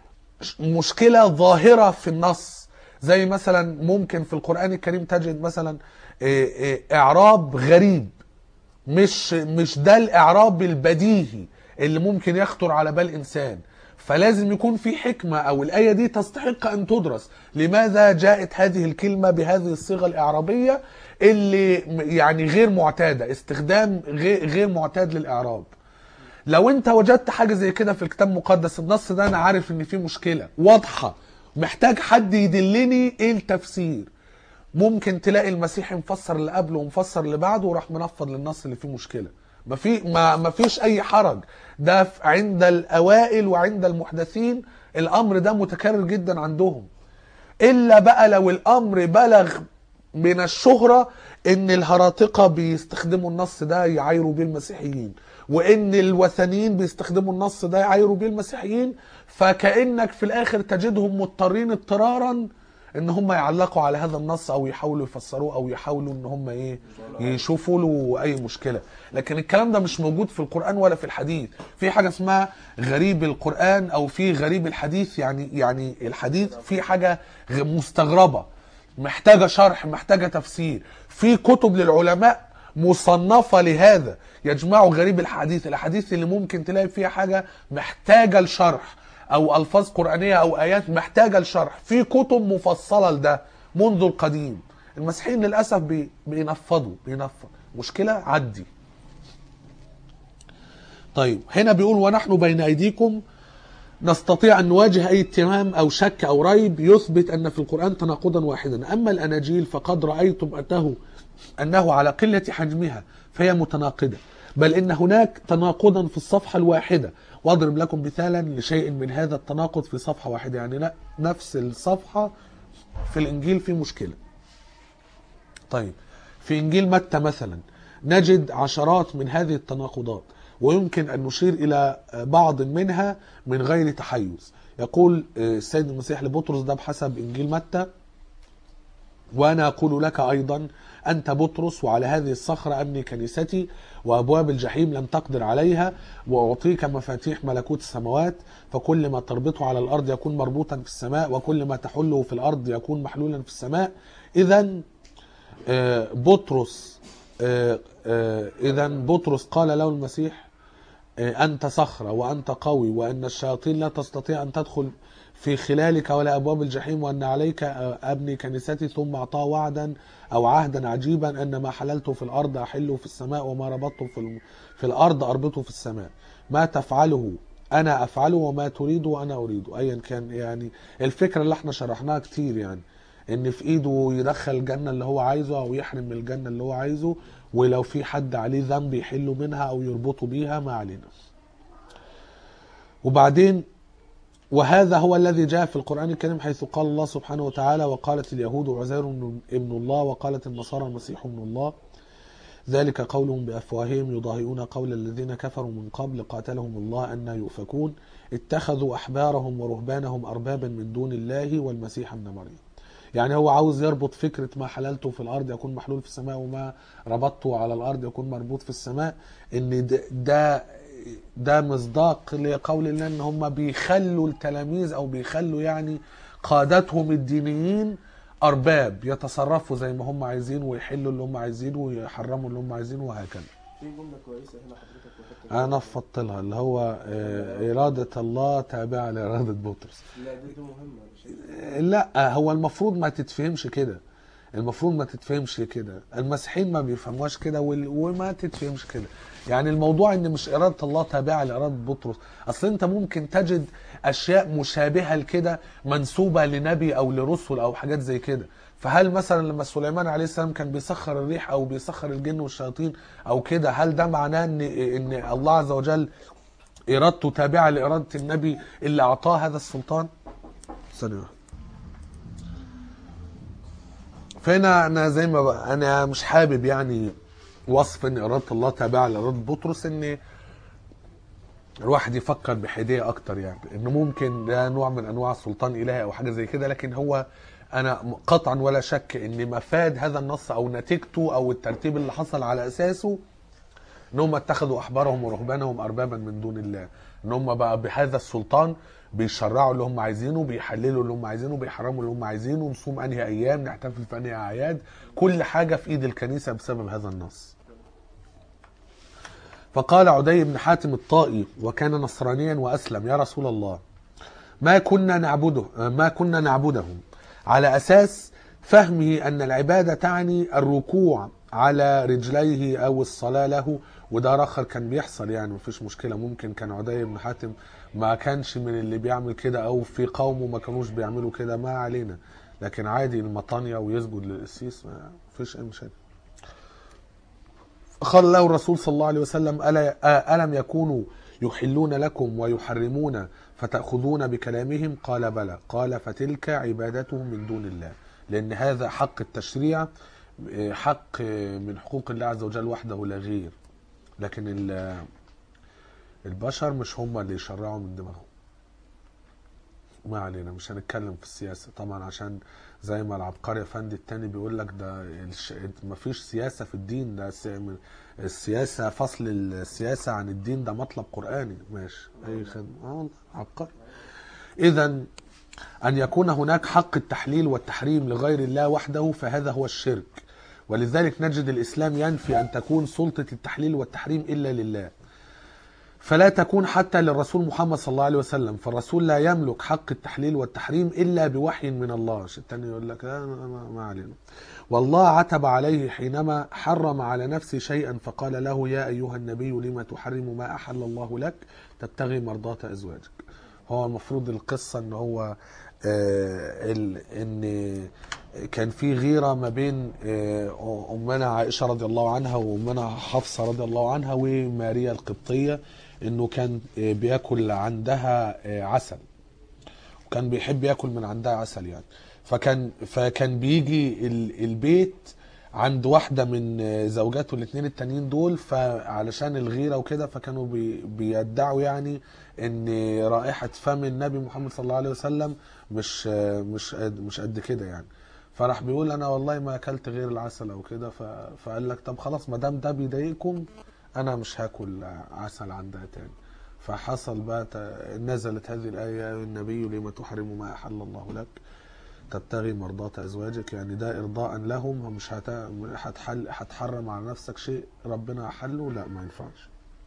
S1: مشكله ظاهره في النص زي مثلا ممكن في القران الكريم تجد مثلا إيه إيه اعراب غريب مش مش ده الاعراب البديهي اللي ممكن يخطر على بال انسان فلازم يكون في حكمه او الايه دي تستحق ان تدرس لماذا جاءت هذه الكلمه بهذه الصيغه الاعرابيه اللي يعني غير معتاده استخدام غير غير معتاد للاعراب لو انت وجدت حاجه زي كده في الكتاب المقدس النص ده انا عارف ان فيه مشكله واضحه محتاج حد يدلني ايه التفسير ممكن تلاقي المسيحي مفسر اللي قبله ومفسر اللي بعده وراح منفض للنص اللي فيه مشكله ما في ما ما فيش اي حرج ده ف- عند الاوائل وعند المحدثين الامر ده متكرر جدا عندهم الا بقى لو الامر بلغ من الشهرة ان الهراطقة بيستخدموا النص ده يعايروا بيه المسيحيين وان الوثنيين بيستخدموا النص ده يعايروا بيه المسيحيين فكأنك في الاخر تجدهم مضطرين اضطرارا ان هم يعلقوا على هذا النص او يحاولوا يفسروه او يحاولوا ان هم ايه يشوفوا له اي مشكله لكن الكلام ده مش موجود في القران ولا في الحديث في حاجه اسمها غريب القران او في غريب الحديث يعني يعني الحديث في حاجه غ- مستغربه محتاجه شرح محتاجه تفسير في كتب للعلماء مصنفه لهذا يجمعوا غريب الحديث الاحاديث اللي ممكن تلاقي فيها حاجه محتاجه لشرح او الفاظ قرانيه او ايات محتاجه لشرح في كتب مفصله لده منذ القديم المسيحيين للاسف بي بينفضوا بينفض مشكله عدي طيب هنا بيقول ونحن بين ايديكم نستطيع ان نواجه اي اتهام او شك او ريب يثبت ان في القران تناقضا واحدا اما الاناجيل فقد رايتم انه انه على قله حجمها فهي متناقضه بل ان هناك تناقضا في الصفحه الواحده واضرب لكم مثالا لشيء من هذا التناقض في صفحه واحده يعني ن- نفس الصفحه في الانجيل في مشكله طيب في انجيل متى مثلا نجد عشرات من هذه التناقضات ويمكن ان نشير الى بعض منها من غير تحيز يقول السيد المسيح لبطرس ده بحسب انجيل متى وانا اقول لك ايضا انت بطرس وعلى هذه الصخره ابني كنيستي وابواب الجحيم لن تقدر عليها واعطيك مفاتيح ملكوت السماوات فكل ما تربطه على الارض يكون مربوطا في السماء وكل ما تحله في الارض يكون محلولا في السماء اذا آه، بطرس اذا بطرس قال له المسيح آه، انت صخره وانت قوي وان الشياطين لا تستطيع ان تدخل في خلالك ولا ابواب الجحيم وان عليك آه، ابني كنيستي ثم اعطاه وعدا او عهدا عجيبا ان ما حللته في الارض احله في السماء وما ربطته في الم- في الارض اربطه في السماء ما تفعله انا افعله وما تريده انا اريده ايا كان يعني الفكره اللي احنا شرحناها كتير يعني ان في ايده يدخل الجنه اللي هو عايزه او يحرم من الجنه اللي هو عايزه ولو في حد عليه ذنب يحله منها او يربطه بيها ما علينا وبعدين وهذا هو الذي جاء في القرآن الكريم حيث قال الله سبحانه وتعالى وقالت اليهود عزير ابن الله وقالت النصارى المسيح ابن الله ذلك قولهم بأفواههم يضاهئون قول الذين كفروا من قبل قاتلهم الله أن يؤفكون اتخذوا أحبارهم ورهبانهم أربابا من دون الله والمسيح ابن مريم يعني هو عاوز يربط فكرة ما حللته في الأرض يكون محلول في السماء وما ربطته على الأرض يكون مربوط في السماء إن ده ده, ده مصداق لقول الله إن هم بيخلوا التلاميذ أو بيخلوا يعني قادتهم الدينيين أرباب يتصرفوا زي ما هم عايزين ويحلوا اللي هم عايزينه ويحرموا اللي هم عايزينه وهكذا
S2: في جمله كويسه هنا حضرتك وحطها
S1: أنا فضلها اللي هو آه، إرادة الله تابعة لإرادة بطرس
S2: لا دي, دي مهمه مش
S1: لا هو المفروض ما تتفهمش كده المفروض ما تتفهمش كده المسيحيين ما بيفهموهاش كده وال- وما تتفهمش كده يعني الموضوع ان مش اراده الله تابعه لاراده بطرس اصل انت ممكن تجد اشياء مشابهه لكده منسوبه لنبي او لرسل او حاجات زي كده فهل مثلا لما سليمان عليه السلام كان بيسخر الريح او بيسخر الجن والشياطين او كده هل ده معناه ان ان الله عز وجل ارادته تابعه لاراده النبي اللي اعطاه هذا السلطان ثانيه واحدة. فهنا انا زي ما بقى انا مش حابب يعني وصف ان اراده الله تابعه لاراده بطرس ان الواحد يفكر بحياديه اكتر يعني انه ممكن ده نوع من انواع السلطان الهي او حاجه زي كده لكن هو انا قطعا ولا شك ان مفاد هذا النص او نتيجته او الترتيب اللي حصل على اساسه ان هم اتخذوا احبارهم ورهبانهم اربابا من دون الله ان هم بقى بهذا السلطان بيشرعوا اللي هم عايزينه بيحللوا اللي هم عايزينه بيحرموا اللي هم عايزينه نصوم انهي ايام نحتفل في انهي اعياد كل حاجه في ايد الكنيسه بسبب هذا النص فقال عدي بن حاتم الطائي وكان نصرانيا واسلم يا رسول الله ما كنا نعبده ما كنا نعبدهم على اساس فهمه ان العباده تعني الركوع على رجليه او الصلاه له وده رخر كان بيحصل يعني مفيش مشكله ممكن كان عدي بن حاتم ما كانش من اللي بيعمل كده او في قومه ما كانوش بيعملوا كده ما علينا لكن عادي المطانية ويسجد للقسيس ما فيش اي مشاكل قال له الرسول صلى الله عليه وسلم ألا آه، ألم يكونوا يحلون لكم ويحرمون فتأخذون بكلامهم قال بلى قال فتلك عبادتهم من دون الله لأن هذا حق التشريع آه، حق آه، من حقوق الله عز وجل وحده لا غير لكن ال- البشر مش هم اللي يشرعوا من دماغهم ما علينا مش هنتكلم في السياسة طبعا عشان زي ما العبقري افندي التاني بيقول لك ده الش... مفيش سياسة في الدين ده س... السياسة فصل السياسة عن الدين ده مطلب قرآني ماشي اي خدمة اه والله عبقري اذا ان يكون هناك حق التحليل والتحريم لغير الله وحده فهذا هو الشرك ولذلك نجد الاسلام ينفي ان تكون سلطة التحليل والتحريم الا لله فلا تكون حتى للرسول محمد صلى الله عليه وسلم فالرسول لا يملك حق التحليل والتحريم إلا بوحي من الله التاني يقول لك لا ما- ما ما علينا والله عتب عليه حينما حرم على نفسه شيئا فقال له يا أيها النبي لما تحرم ما أحل الله لك تبتغي مرضات أزواجك هو المفروض القصة ان هو آه، ال- ان كان في غيرة ما بين آه، أمنا عائشة رضي الله عنها وأمنا حفصة رضي الله عنها وماريا القبطية إنه كان آه، بياكل عندها آه، عسل وكان بيحب ياكل من عندها عسل يعني فكان فكان بيجي ال- البيت عند واحدة من آه، زوجاته الاثنين التانيين دول فعلشان الغيرة وكده فكانوا بي بيدعوا يعني ان رائحة فم النبي محمد صلى الله عليه وسلم مش آه، مش قد مش قد كده يعني فراح بيقول انا والله ما اكلت غير العسل او كده ف- فقال لك طب خلاص ما دام ده بيضايقكم انا مش هاكل عسل عندها تاني فحصل بقى ت- نزلت هذه الآية يا أيها النبي لما تحرم ما أحل الله لك تبتغي مرضات أزواجك يعني ده إرضاء لهم مش هت... هتحل... هتحرم على نفسك شيء ربنا أحله لا ما ينفعش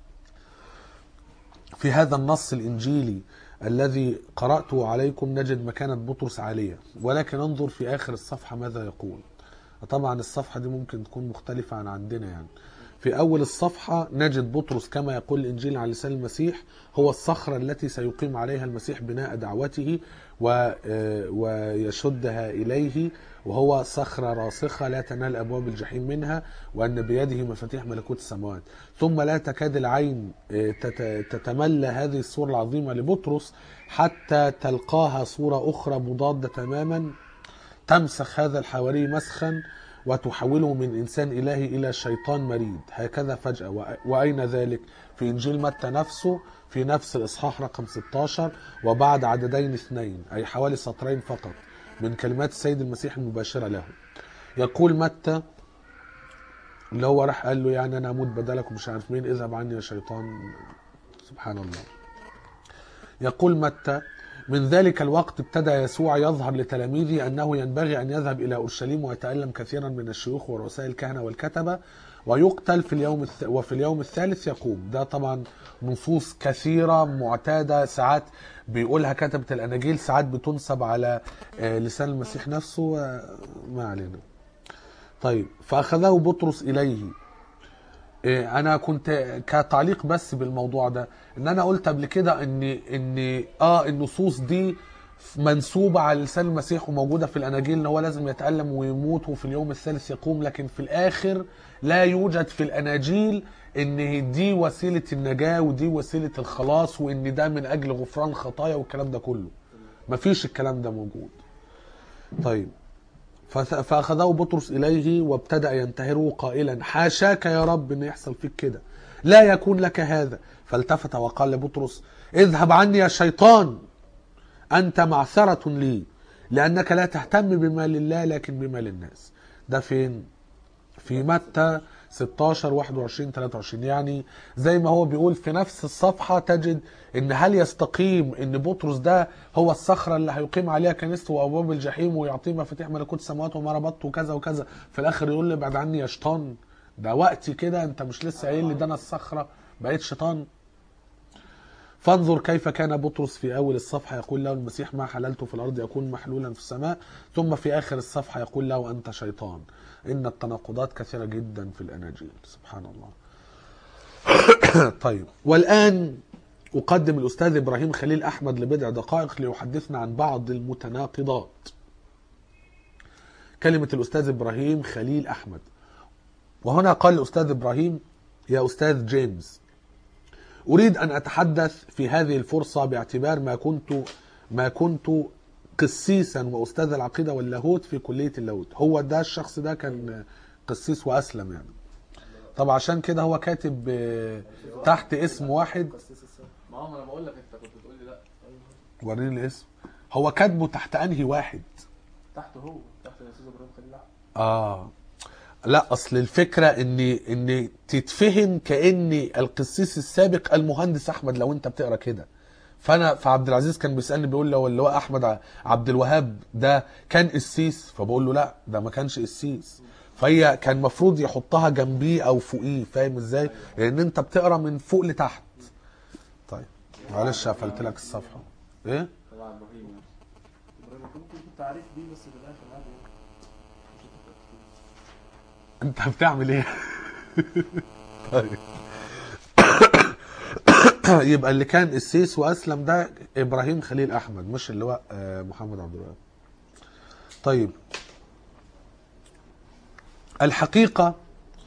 S1: في هذا النص الإنجيلي الذي قرأته عليكم نجد مكانة بطرس عالية ولكن انظر في آخر الصفحة ماذا يقول طبعا الصفحة دي ممكن تكون مختلفة عن عندنا يعني في أول الصفحة نجد بطرس كما يقول الإنجيل على لسان المسيح هو الصخرة التي سيقيم عليها المسيح بناء دعوته و- آه، ويشدها إليه وهو صخرة راسخة لا تنال أبواب الجحيم منها وأن بيده مفاتيح ملكوت السماوات ثم لا تكاد العين آه، تت- تتملى هذه الصورة العظيمة لبطرس حتى تلقاها صورة أخرى مضادة تماما تمسخ هذا الحواري مسخا وتحوله من إنسان إلهي إلى شيطان مريد هكذا فجأة وأ- وأين ذلك في إنجيل متى نفسه في نفس الإصحاح رقم 16 وبعد عددين اثنين أي حوالي سطرين فقط من كلمات السيد المسيح المباشرة له يقول متى اللي هو راح قال له يعني أنا أموت بدلك ومش عارف مين اذهب عني يا شيطان سبحان الله يقول متى من ذلك الوقت ابتدى يسوع يظهر لتلاميذه انه ينبغي ان يذهب الى اورشليم ويتالم كثيرا من الشيوخ ورؤساء الكهنه والكتبه ويقتل في اليوم الث... وفي اليوم الثالث يقوم ده طبعا نصوص كثيره معتاده ساعات بيقولها كتبه الاناجيل ساعات بتنسب على آه، لسان المسيح نفسه آه، ما علينا طيب فاخذه بطرس اليه إيه، انا كنت كتعليق بس بالموضوع ده ان انا قلت قبل كده ان ان اه النصوص دي منسوبة على لسان المسيح وموجودة في الأناجيل إن هو لازم يتألم ويموت وفي اليوم الثالث يقوم لكن في الآخر لا يوجد في الأناجيل إن دي وسيلة النجاة ودي وسيلة الخلاص وإن ده من أجل غفران خطايا والكلام ده كله مفيش الكلام ده موجود طيب فث- فأخذه بطرس إليه وابتدأ ينتهره قائلا حاشاك يا رب أن يحصل فيك كده لا يكون لك هذا فالتفت وقال لبطرس اذهب عني يا شيطان أنت معثرة لي لأنك لا تهتم بما لله لكن بما للناس ده فين في متى 16 21 23 يعني زي ما هو بيقول في نفس الصفحة تجد ان هل يستقيم ان بطرس ده هو الصخرة اللي هيقيم عليها كنيسته وابواب الجحيم ويعطيه مفاتيح ملكوت السماوات وما ربطته وكذا وكذا في الاخر يقول لي ابعد عني يا شيطان ده وقتي كده انت مش لسه قايل لي ده انا الصخرة بقيت شيطان فانظر كيف كان بطرس في اول الصفحه يقول له المسيح ما حللته في الارض يكون محلولا في السماء ثم في اخر الصفحه يقول له انت شيطان ان التناقضات كثيره جدا في الاناجيل سبحان الله طيب والان اقدم الاستاذ ابراهيم خليل احمد لبضع دقائق ليحدثنا عن بعض المتناقضات كلمه الاستاذ ابراهيم خليل احمد وهنا قال الاستاذ ابراهيم يا استاذ جيمس أريد أن أتحدث في هذه الفرصة باعتبار ما كنت ما كنت قسيسا وأستاذ العقيدة واللاهوت في كلية اللاهوت هو ده الشخص ده كان قسيس وأسلم يعني طب عشان كده هو كاتب آه، تحت اسم واحد
S2: قسيس السنة
S3: ما هو انا بقول لك انت كنت بتقول لي لا
S1: وريني الاسم هو كاتبه تحت أنهي واحد
S2: تحته هو تحت الاستاذ ابراهيم خليل أحمد.
S1: اه لا اصل الفكره ان ان تتفهم كان القسيس السابق المهندس احمد لو انت بتقرا كده فانا فعبد العزيز كان بيسالني بيقول له اللي هو احمد ع- عبد الوهاب ده كان قسيس فبقول له لا ده ما كانش قسيس فهي كان المفروض يحطها جنبيه او فوقيه فاهم ازاي لان انت بتقرا من فوق لتحت طيب معلش قفلت لك الصفحه ايه
S3: طبعا ابراهيم يعني
S2: ابراهيم كنت كنت تعريف بيه بس في الاخر عادي يعني. مش هتفرق كتير.
S1: انت بتعمل ايه طيب يبقى اللي كان السيس واسلم ده ابراهيم خليل احمد مش اللي هو آه، محمد عبد الوهاب طيب الحقيقه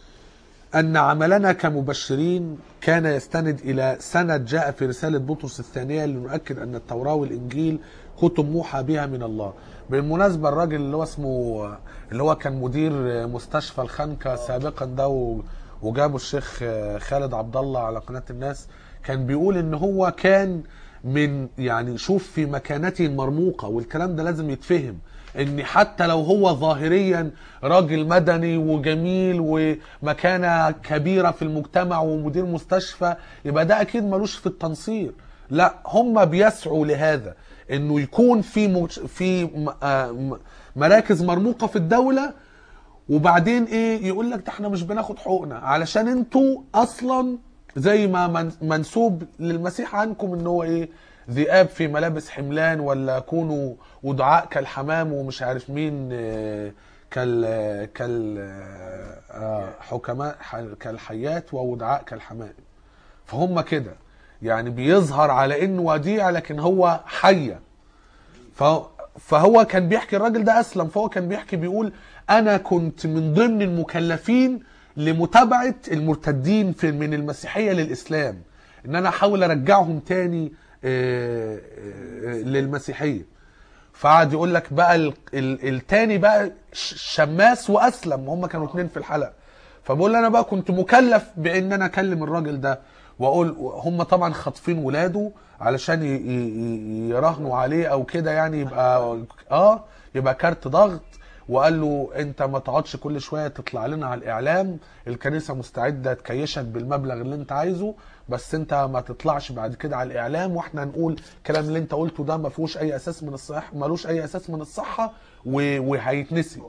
S1: ان عملنا كمبشرين كان يستند الى سند جاء في رساله بطرس الثانيه لنؤكد ان التوراه والانجيل كتب موحى بها من الله بالمناسبه الراجل اللي هو اسمه اللي هو كان مدير مستشفى الخنكه سابقا ده و- وجابوا الشيخ خالد عبد الله على قناه الناس كان بيقول ان هو كان من يعني شوف في مكانته المرموقه والكلام ده لازم يتفهم ان حتى لو هو ظاهريا راجل مدني وجميل ومكانه كبيره في المجتمع ومدير مستشفى يبقى ده اكيد ملوش في التنصير لا هم بيسعوا لهذا انه يكون في مج... في م... آه م- مراكز مرموقه في الدوله وبعدين ايه يقول لك ده احنا مش بناخد حقوقنا علشان انتوا اصلا زي ما من- منسوب للمسيح عنكم ان هو ايه ذئاب في ملابس حملان ولا كونوا ودعاء كالحمام ومش عارف مين آه، كال كال آه، حكماء ح- كالحيات وودعاء كالحمام فهم كده يعني بيظهر على انه وديع لكن هو حيه ف- فهو كان بيحكي الراجل ده اسلم فهو كان بيحكي بيقول انا كنت من ضمن المكلفين لمتابعه المرتدين في من المسيحيه للاسلام ان انا احاول ارجعهم تاني آه، آه، للمسيحيه فقعد يقول لك بقى ال- ال- التاني بقى ش- شماس واسلم هم كانوا اتنين في الحلقه فبقول انا بقى كنت مكلف بان انا اكلم الراجل ده واقول هم طبعا خاطفين ولاده علشان ي- ي- ي- يراهنوا عليه او كده يعني يبقى اه يبقى كارت ضغط وقال له انت ما تقعدش كل شويه تطلع لنا على الاعلام الكنيسه مستعده تكيشك بالمبلغ اللي انت عايزه بس انت ما تطلعش بعد كده على الاعلام واحنا نقول الكلام اللي انت قلته ده ما فيهوش اي اساس من الصحه ملوش اي اساس من الصحه و- وهيتنسي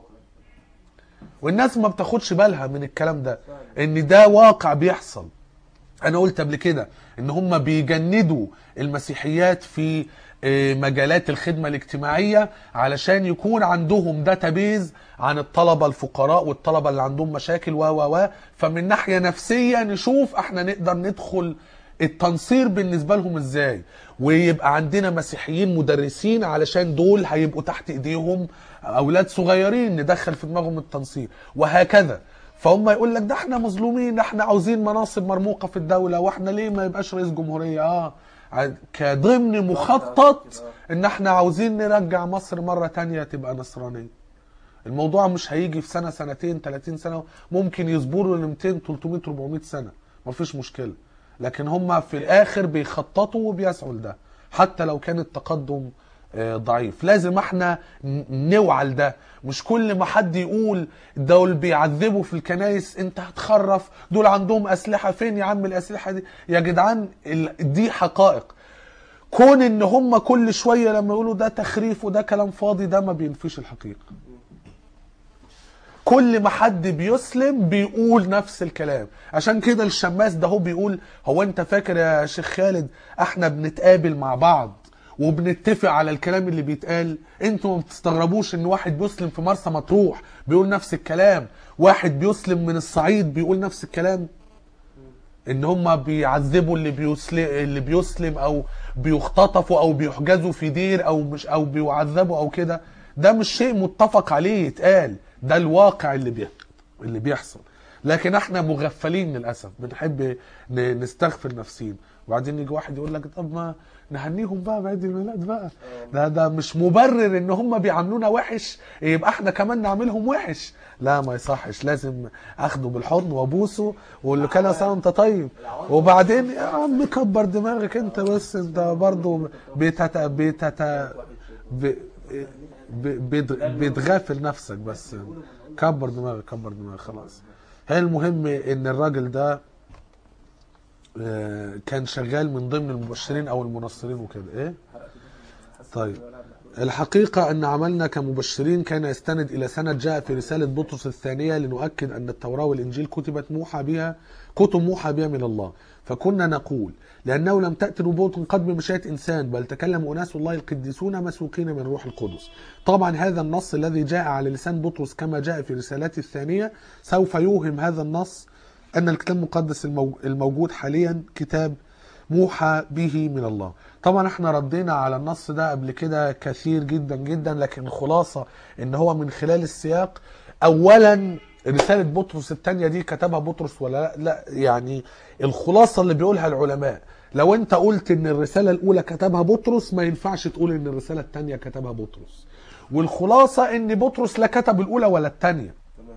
S1: والناس ما بتاخدش بالها من الكلام ده ان ده واقع بيحصل انا قلت قبل كده ان هم بيجندوا المسيحيات في آه، مجالات الخدمة الاجتماعية علشان يكون عندهم داتابيز عن الطلبة الفقراء والطلبة اللي عندهم مشاكل و و و فمن ناحية نفسية نشوف احنا نقدر ندخل التنصير بالنسبة لهم ازاي ويبقى عندنا مسيحيين مدرسين علشان دول هيبقوا تحت ايديهم اولاد صغيرين ندخل في دماغهم التنصير وهكذا فهم يقول لك ده احنا مظلومين ده احنا عاوزين مناصب مرموقه في الدوله واحنا ليه ما يبقاش رئيس جمهوريه اه ع- كضمن مخطط ان احنا عاوزين نرجع مصر مره تانية تبقى نصرانيه الموضوع مش هيجي في سنه سنتين 30 سنه ممكن يصبروا ل 200 300 400 سنه مفيش مشكله لكن هم في الاخر بيخططوا وبيسعوا لده حتى لو كان التقدم آه، ضعيف لازم احنا ن- نوعى لده مش كل ما حد يقول دول بيعذبوا في الكنايس انت هتخرف دول عندهم اسلحه فين يا عم الاسلحه دي يا جدعان ال- دي حقائق كون ان هم كل شويه لما يقولوا ده تخريف وده كلام فاضي ده ما بينفيش الحقيقه كل ما حد بيسلم بيقول نفس الكلام عشان كده الشماس ده هو بيقول هو انت فاكر يا شيخ خالد احنا بنتقابل مع بعض وبنتفق على الكلام اللي بيتقال انتوا ما بتستغربوش ان واحد بيسلم في مرسى مطروح بيقول نفس الكلام واحد بيسلم من الصعيد بيقول نفس الكلام ان هم بيعذبوا اللي بيسلم اللي بيسلم او بيختطفوا او بيحجزوا في دير او مش او بيعذبوا او كده ده مش شيء متفق عليه يتقال ده الواقع اللي بي اللي بيحصل لكن احنا مغفلين للاسف بنحب ن- نستغفر نفسينا وبعدين يجي واحد يقول لك طب ما نهنيهم بقى بعيد الميلاد بقى ده ده مش مبرر ان هم بيعاملونا وحش يبقى احنا كمان نعملهم وحش لا ما يصحش لازم اخده بالحضن وابوسه واقول له كان سنه وانت طيب وبعدين يا عم كبر دماغك انت بس انت برضه بتت بتت ب... ب... بت- بتغافل نفسك بس كبر دماغك كبر دماغك خلاص هي المهم ان الراجل ده آه، كان شغال من ضمن المبشرين او المنصرين وكده ايه طيب الحقيقة أن عملنا كمبشرين كان يستند إلى سند جاء في رسالة بطرس الثانية لنؤكد أن التوراة والإنجيل كتبت موحى بها كتب موحى بها من الله فكنا نقول لأنه لم تأتي نبوة قد بمشيئة إنسان بل تكلم أناس الله القديسون مسوقين من روح القدس طبعا هذا النص الذي جاء على لسان بطرس كما جاء في رسالته الثانية سوف يوهم هذا النص أن الكتاب المقدس المو- الموجود حاليا كتاب موحى به من الله طبعا احنا ردينا على النص ده قبل كده كثير جدا جدا لكن الخلاصة ان هو من خلال السياق اولا رسالة بطرس الثانية دي كتبها بطرس ولا لا لا يعني الخلاصة اللي بيقولها العلماء لو انت قلت ان الرسالة الاولى كتبها بطرس ما ينفعش تقول ان الرسالة الثانية كتبها بطرس والخلاصة ان بطرس لا كتب الاولى ولا الثانية
S2: تمام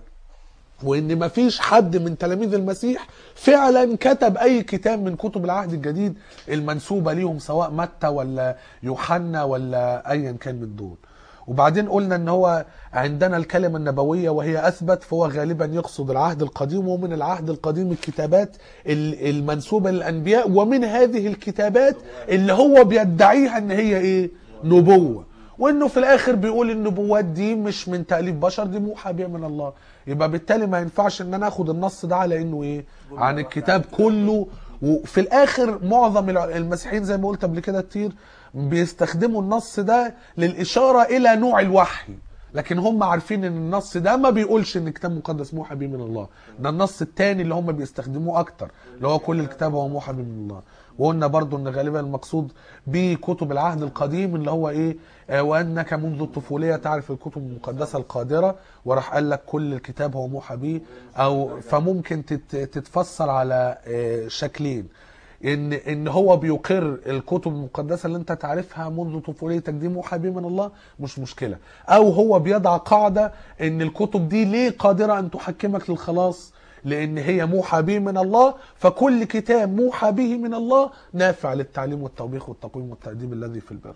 S1: وان مفيش حد من تلاميذ المسيح فعلا كتب اي كتاب من كتب العهد الجديد المنسوبه ليهم سواء متى ولا يوحنا ولا ايا كان من دول وبعدين قلنا ان هو عندنا الكلمه النبويه وهي اثبت فهو غالبا يقصد العهد القديم ومن العهد القديم الكتابات ال- المنسوبه للانبياء ومن هذه الكتابات اللي هو بيدعيها ان هي ايه نبوه وانه في الاخر بيقول النبوات دي مش من تاليف بشر دي موحى بها من الله يبقى بالتالي ما ينفعش ان انا اخد النص ده على انه ايه عن الكتاب كله وفي الاخر معظم الع- المسيحيين زي ما قلت قبل كده كتير بيستخدموا النص ده للاشاره الى نوع الوحي لكن هم عارفين ان النص ده ما بيقولش ان الكتاب مقدس موحى به من الله ده النص التاني اللي هم بيستخدموه اكتر اللي هو كل الكتاب هو موحى به من الله وقلنا برضو ان غالبا المقصود بكتب العهد القديم اللي هو ايه آه، وانك منذ الطفوليه تعرف الكتب المقدسه القادره وراح قال لك كل الكتاب هو موحى به او فممكن تت- تتفسر على آه، شكلين ان ان هو بيقر الكتب المقدسه اللي انت تعرفها منذ طفولتك دي موحى به من الله مش مشكله او هو بيضع قاعده ان الكتب دي ليه قادره ان تحكمك للخلاص لان هي موحى به من الله فكل كتاب موحى به من الله نافع للتعليم والتوبيخ والتقويم والتأديب الذي في البر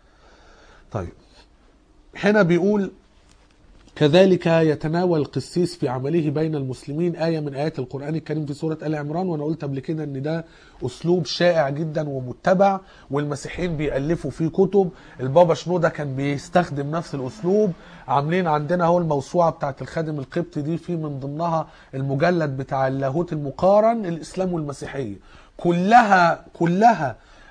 S1: طيب هنا بيقول كذلك يتناول القسيس في عمله بين المسلمين آية من آيات القرآن الكريم في سورة آل عمران وأنا قلت قبل كده إن ده أسلوب شائع جدا ومتبع والمسيحيين بيألفوا فيه كتب البابا شنودة كان بيستخدم نفس الأسلوب عاملين عندنا هو الموسوعة بتاعت الخادم القبطي دي في من ضمنها المجلد بتاع اللاهوت المقارن الإسلام والمسيحية كلها كلها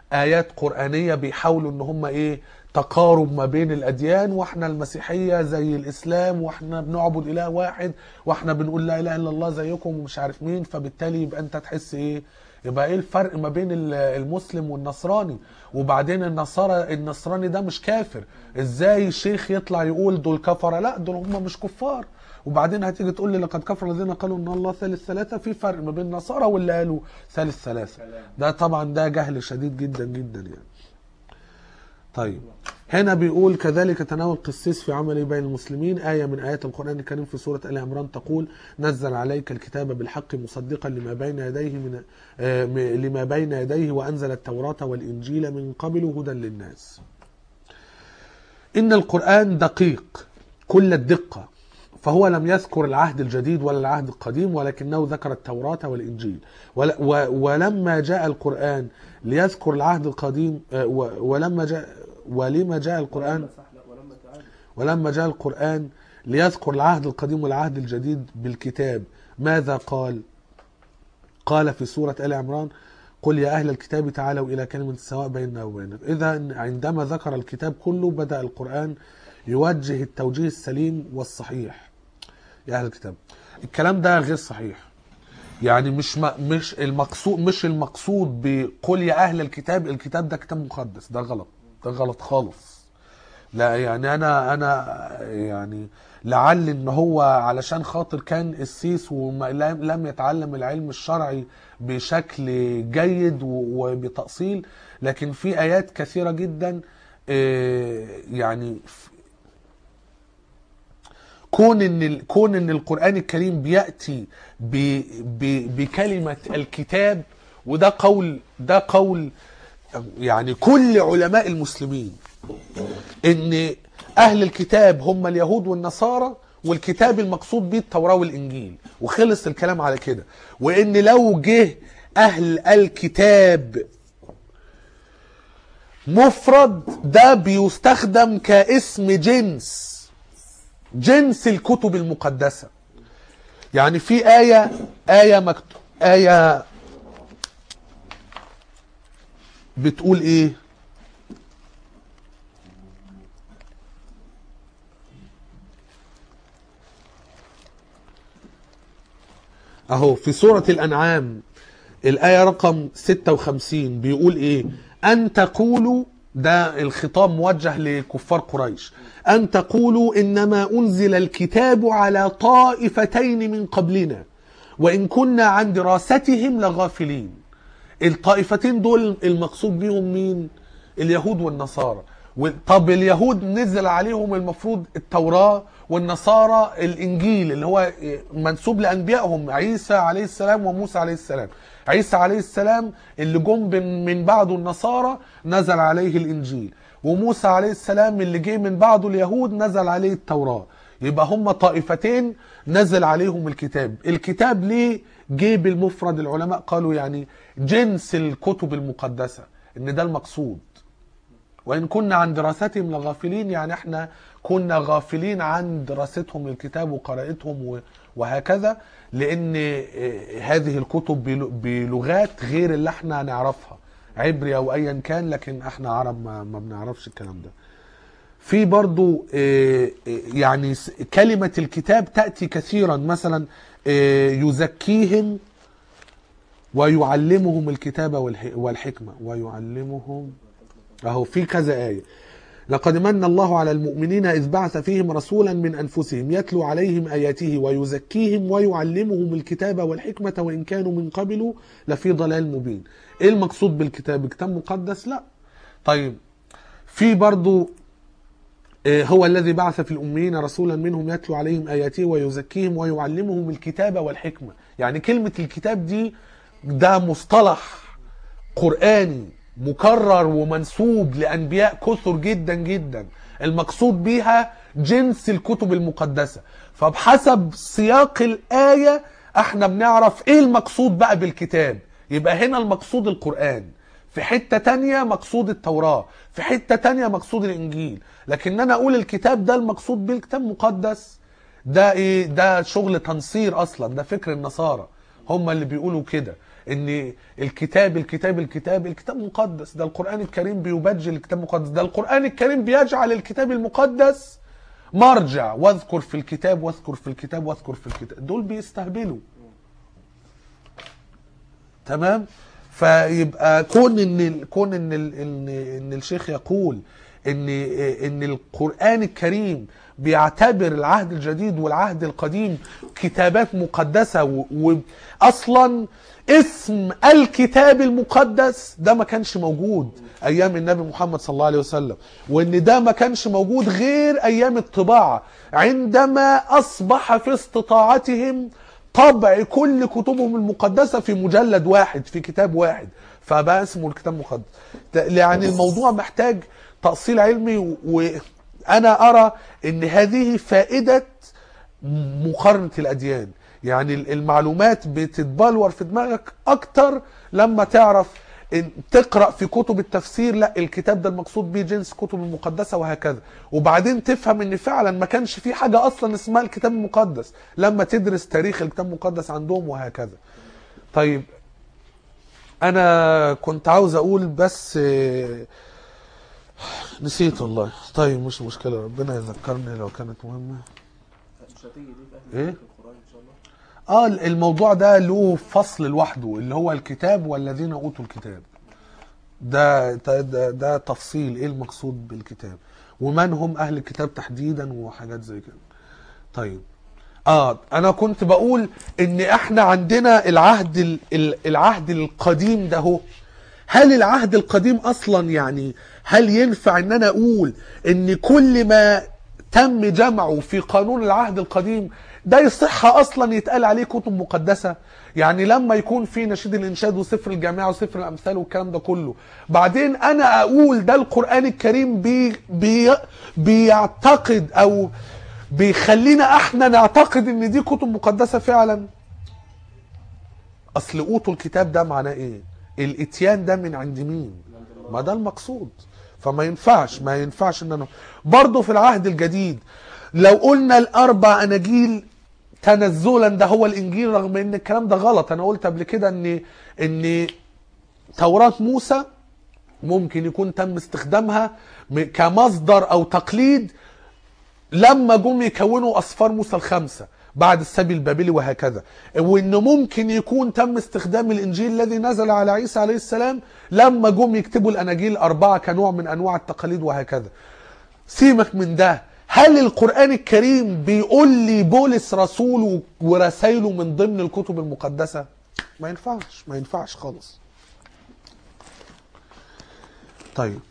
S1: ايات قرانيه بيحاولوا ان هم ايه تقارب ما بين الاديان واحنا المسيحيه زي الاسلام واحنا بنعبد اله واحد واحنا بنقول لا اله الا الله زيكم ومش عارف مين فبالتالي يبقى انت تحس ايه يبقى ايه الفرق ما بين ال- المسلم والنصراني وبعدين النصارى النصراني ده مش كافر ازاي شيخ يطلع يقول دول كفره لا دول هم مش كفار وبعدين هتيجي تقول لي لقد كفر الذين قالوا ان الله ثالث ثلاثه في فرق ما بين النصارى واللي قالوا ثالث ثلاثه ده طبعا ده جهل شديد جدا جدا يعني طيب هنا بيقول كذلك تناول قسيس في عمله بين المسلمين آية من آيات القرآن الكريم في سورة آل عمران تقول نزل عليك الكتاب بالحق مصدقا لما بين يديه من آه، م- لما بين يديه وأنزل التوراة والإنجيل من قبل هدى للناس إن القرآن دقيق كل الدقة فهو لم يذكر العهد الجديد ولا العهد القديم ولكنه ذكر التوراة والإنجيل ول- و- ولما جاء القرآن ليذكر العهد القديم آه، و- ولما جاء ولما جاء القرآن
S2: ولما صح لا ولما تعالى
S1: ولما جاء القرآن ليذكر العهد القديم والعهد الجديد بالكتاب ماذا قال قال في سورة آل عمران قل يا أهل الكتاب تعالوا إلى كلمة سواء بيننا وبينكم إذا عندما ذكر الكتاب كله بدأ القرآن يوجه التوجيه السليم والصحيح يا أهل الكتاب الكلام ده غير صحيح يعني مش ما مش المقصود مش المقصود بقل يا أهل الكتاب الكتاب ده كتاب مقدس ده غلط ده غلط خالص لا يعني انا انا يعني لعل ان هو علشان خاطر كان قسيس ولم لم يتعلم العلم الشرعي بشكل جيد و- وبتأصيل لكن في ايات كثيرة جدا آه، يعني ف- كون ان ال- كون ان القران الكريم بياتي ب ب بكلمه الكتاب وده قول ده قول يعني كل علماء المسلمين ان اهل الكتاب هم اليهود والنصارى والكتاب المقصود به التوراه والانجيل وخلص الكلام على كده وان لو جه اهل الكتاب مفرد ده بيستخدم كاسم جنس جنس الكتب المقدسه يعني في ايه ايه مكتوب ايه بتقول ايه اهو في سورة الانعام الآية رقم 56 بيقول ايه ان تقولوا ده الخطاب موجه لكفار قريش ان تقولوا انما انزل الكتاب على طائفتين من قبلنا وان كنا عن دراستهم لغافلين الطائفتين دول المقصود بيهم مين اليهود والنصارى و- طب اليهود نزل عليهم المفروض التوراة والنصارى الإنجيل اللي هو منسوب لأنبيائهم عيسى عليه السلام وموسى عليه السلام عيسى عليه السلام اللي جم من- من بعده النصارى نزل عليه الإنجيل وموسى عليه السلام اللي جه من بعده اليهود نزل عليه التوراة يبقى هم طائفتين نزل عليهم الكتاب الكتاب ليه جه بالمفرد العلماء قالوا يعني جنس الكتب المقدسة ان ده المقصود وان كنا عن دراستهم لغافلين يعني احنا كنا غافلين عن دراستهم للكتاب وقراءتهم و- وهكذا لان آه، هذه الكتب بل- بلغات غير اللي احنا نعرفها عبري او ايا كان لكن احنا عرب ما, ما بنعرفش الكلام ده في برضو آه، آه، يعني س- كلمة الكتاب تأتي كثيرا مثلا آه، يزكيهم ويعلمهم الكتاب والح- والحكمة ويعلمهم اهو في كذا آية لقد من الله على المؤمنين إذ بعث فيهم رسولا من أنفسهم يتلو عليهم آياته ويزكيهم ويعلمهم الكتاب والحكمة وإن كانوا من قبل لفي ضلال مبين إيه المقصود بالكتاب كتاب مقدس لا طيب في برضو آه، هو الذي بعث في الأميين رسولا منهم يتلو عليهم آياته ويزكيهم ويعلمهم الكتاب والحكمة يعني كلمة الكتاب دي ده مصطلح قرآني مكرر ومنسوب لأنبياء كثر جدا جدا المقصود بيها جنس الكتب المقدسة فبحسب سياق الآية احنا بنعرف ايه المقصود بقى بالكتاب يبقى هنا المقصود القرآن في حتة تانية مقصود التوراة في حتة تانية مقصود الإنجيل لكن أنا أقول الكتاب ده المقصود بيه الكتاب مقدس ده إيه ده شغل تنصير أصلا ده فكر النصارى هم اللي بيقولوا كده ان الكتاب الكتاب الكتاب الكتاب مقدس ده القرآن الكريم بيبجل الكتاب المقدس ده القرآن الكريم بيجعل الكتاب المقدس مرجع واذكر في الكتاب واذكر في الكتاب واذكر في الكتاب دول بيستهبلوا تمام فيبقى كون ان ال- كون ان ال- ان ان الشيخ يقول ان ان القران الكريم بيعتبر العهد الجديد والعهد القديم كتابات مقدسه و- واصلا اسم الكتاب المقدس ده ما كانش موجود ايام النبي محمد صلى الله عليه وسلم وان ده ما كانش موجود غير ايام الطباعه عندما اصبح في استطاعتهم طبع كل كتبهم المقدسة في مجلد واحد في كتاب واحد فبقى اسمه الكتاب المقدس ت- يعني الموضوع محتاج تأصيل علمي و- وأنا أرى أن هذه فائدة مقارنة الأديان يعني ال- المعلومات بتتبلور في دماغك أكتر لما تعرف إن تقرأ في كتب التفسير لا الكتاب ده المقصود بيه جنس كتب المقدسة وهكذا وبعدين تفهم ان فعلا ما كانش في حاجة اصلا اسمها الكتاب المقدس لما تدرس تاريخ الكتاب المقدس عندهم وهكذا طيب انا كنت عاوز اقول بس آه، نسيت والله طيب مش مشكلة ربنا يذكرني لو كانت مهمة
S2: مش هتيجي دي في اهل
S1: إيه؟
S2: القران ان شاء الله
S1: اه الموضوع ده له فصل لوحده اللي هو الكتاب والذين اوتوا الكتاب ده ده, ده, ده تفصيل ايه المقصود بالكتاب ومن هم اهل الكتاب تحديدا وحاجات زي كده طيب اه انا كنت بقول ان احنا عندنا العهد ال- ال- العهد القديم ده هو هل العهد القديم اصلا يعني هل ينفع ان انا اقول ان كل ما تم جمعه في قانون العهد القديم ده يصح اصلا يتقال عليه كتب مقدسه يعني لما يكون في نشيد الانشاد وسفر الجامعه وسفر الامثال والكلام ده كله بعدين انا اقول ده القران الكريم بي بي بيعتقد او بيخلينا احنا نعتقد ان دي كتب مقدسه فعلا اصل اوتوا الكتاب ده معناه ايه الاتيان ده من عند مين ما ده المقصود فما ينفعش ما ينفعش ان انا برضه في العهد الجديد لو قلنا الاربع اناجيل تنزلا ده هو الانجيل رغم ان الكلام ده غلط انا قلت قبل كده ان ان توراة موسى ممكن يكون تم استخدامها م- كمصدر او تقليد لما جم يكونوا اسفار موسى الخمسه بعد السبي البابلي وهكذا وان ممكن يكون تم استخدام الانجيل الذي نزل على عيسى عليه السلام لما جم يكتبوا الاناجيل الاربعه كنوع من انواع التقاليد وهكذا سيبك من ده هل القرآن الكريم بيقول لي بولس رسول ورسايله من ضمن الكتب المقدسة؟ ما ينفعش ما ينفعش خالص. طيب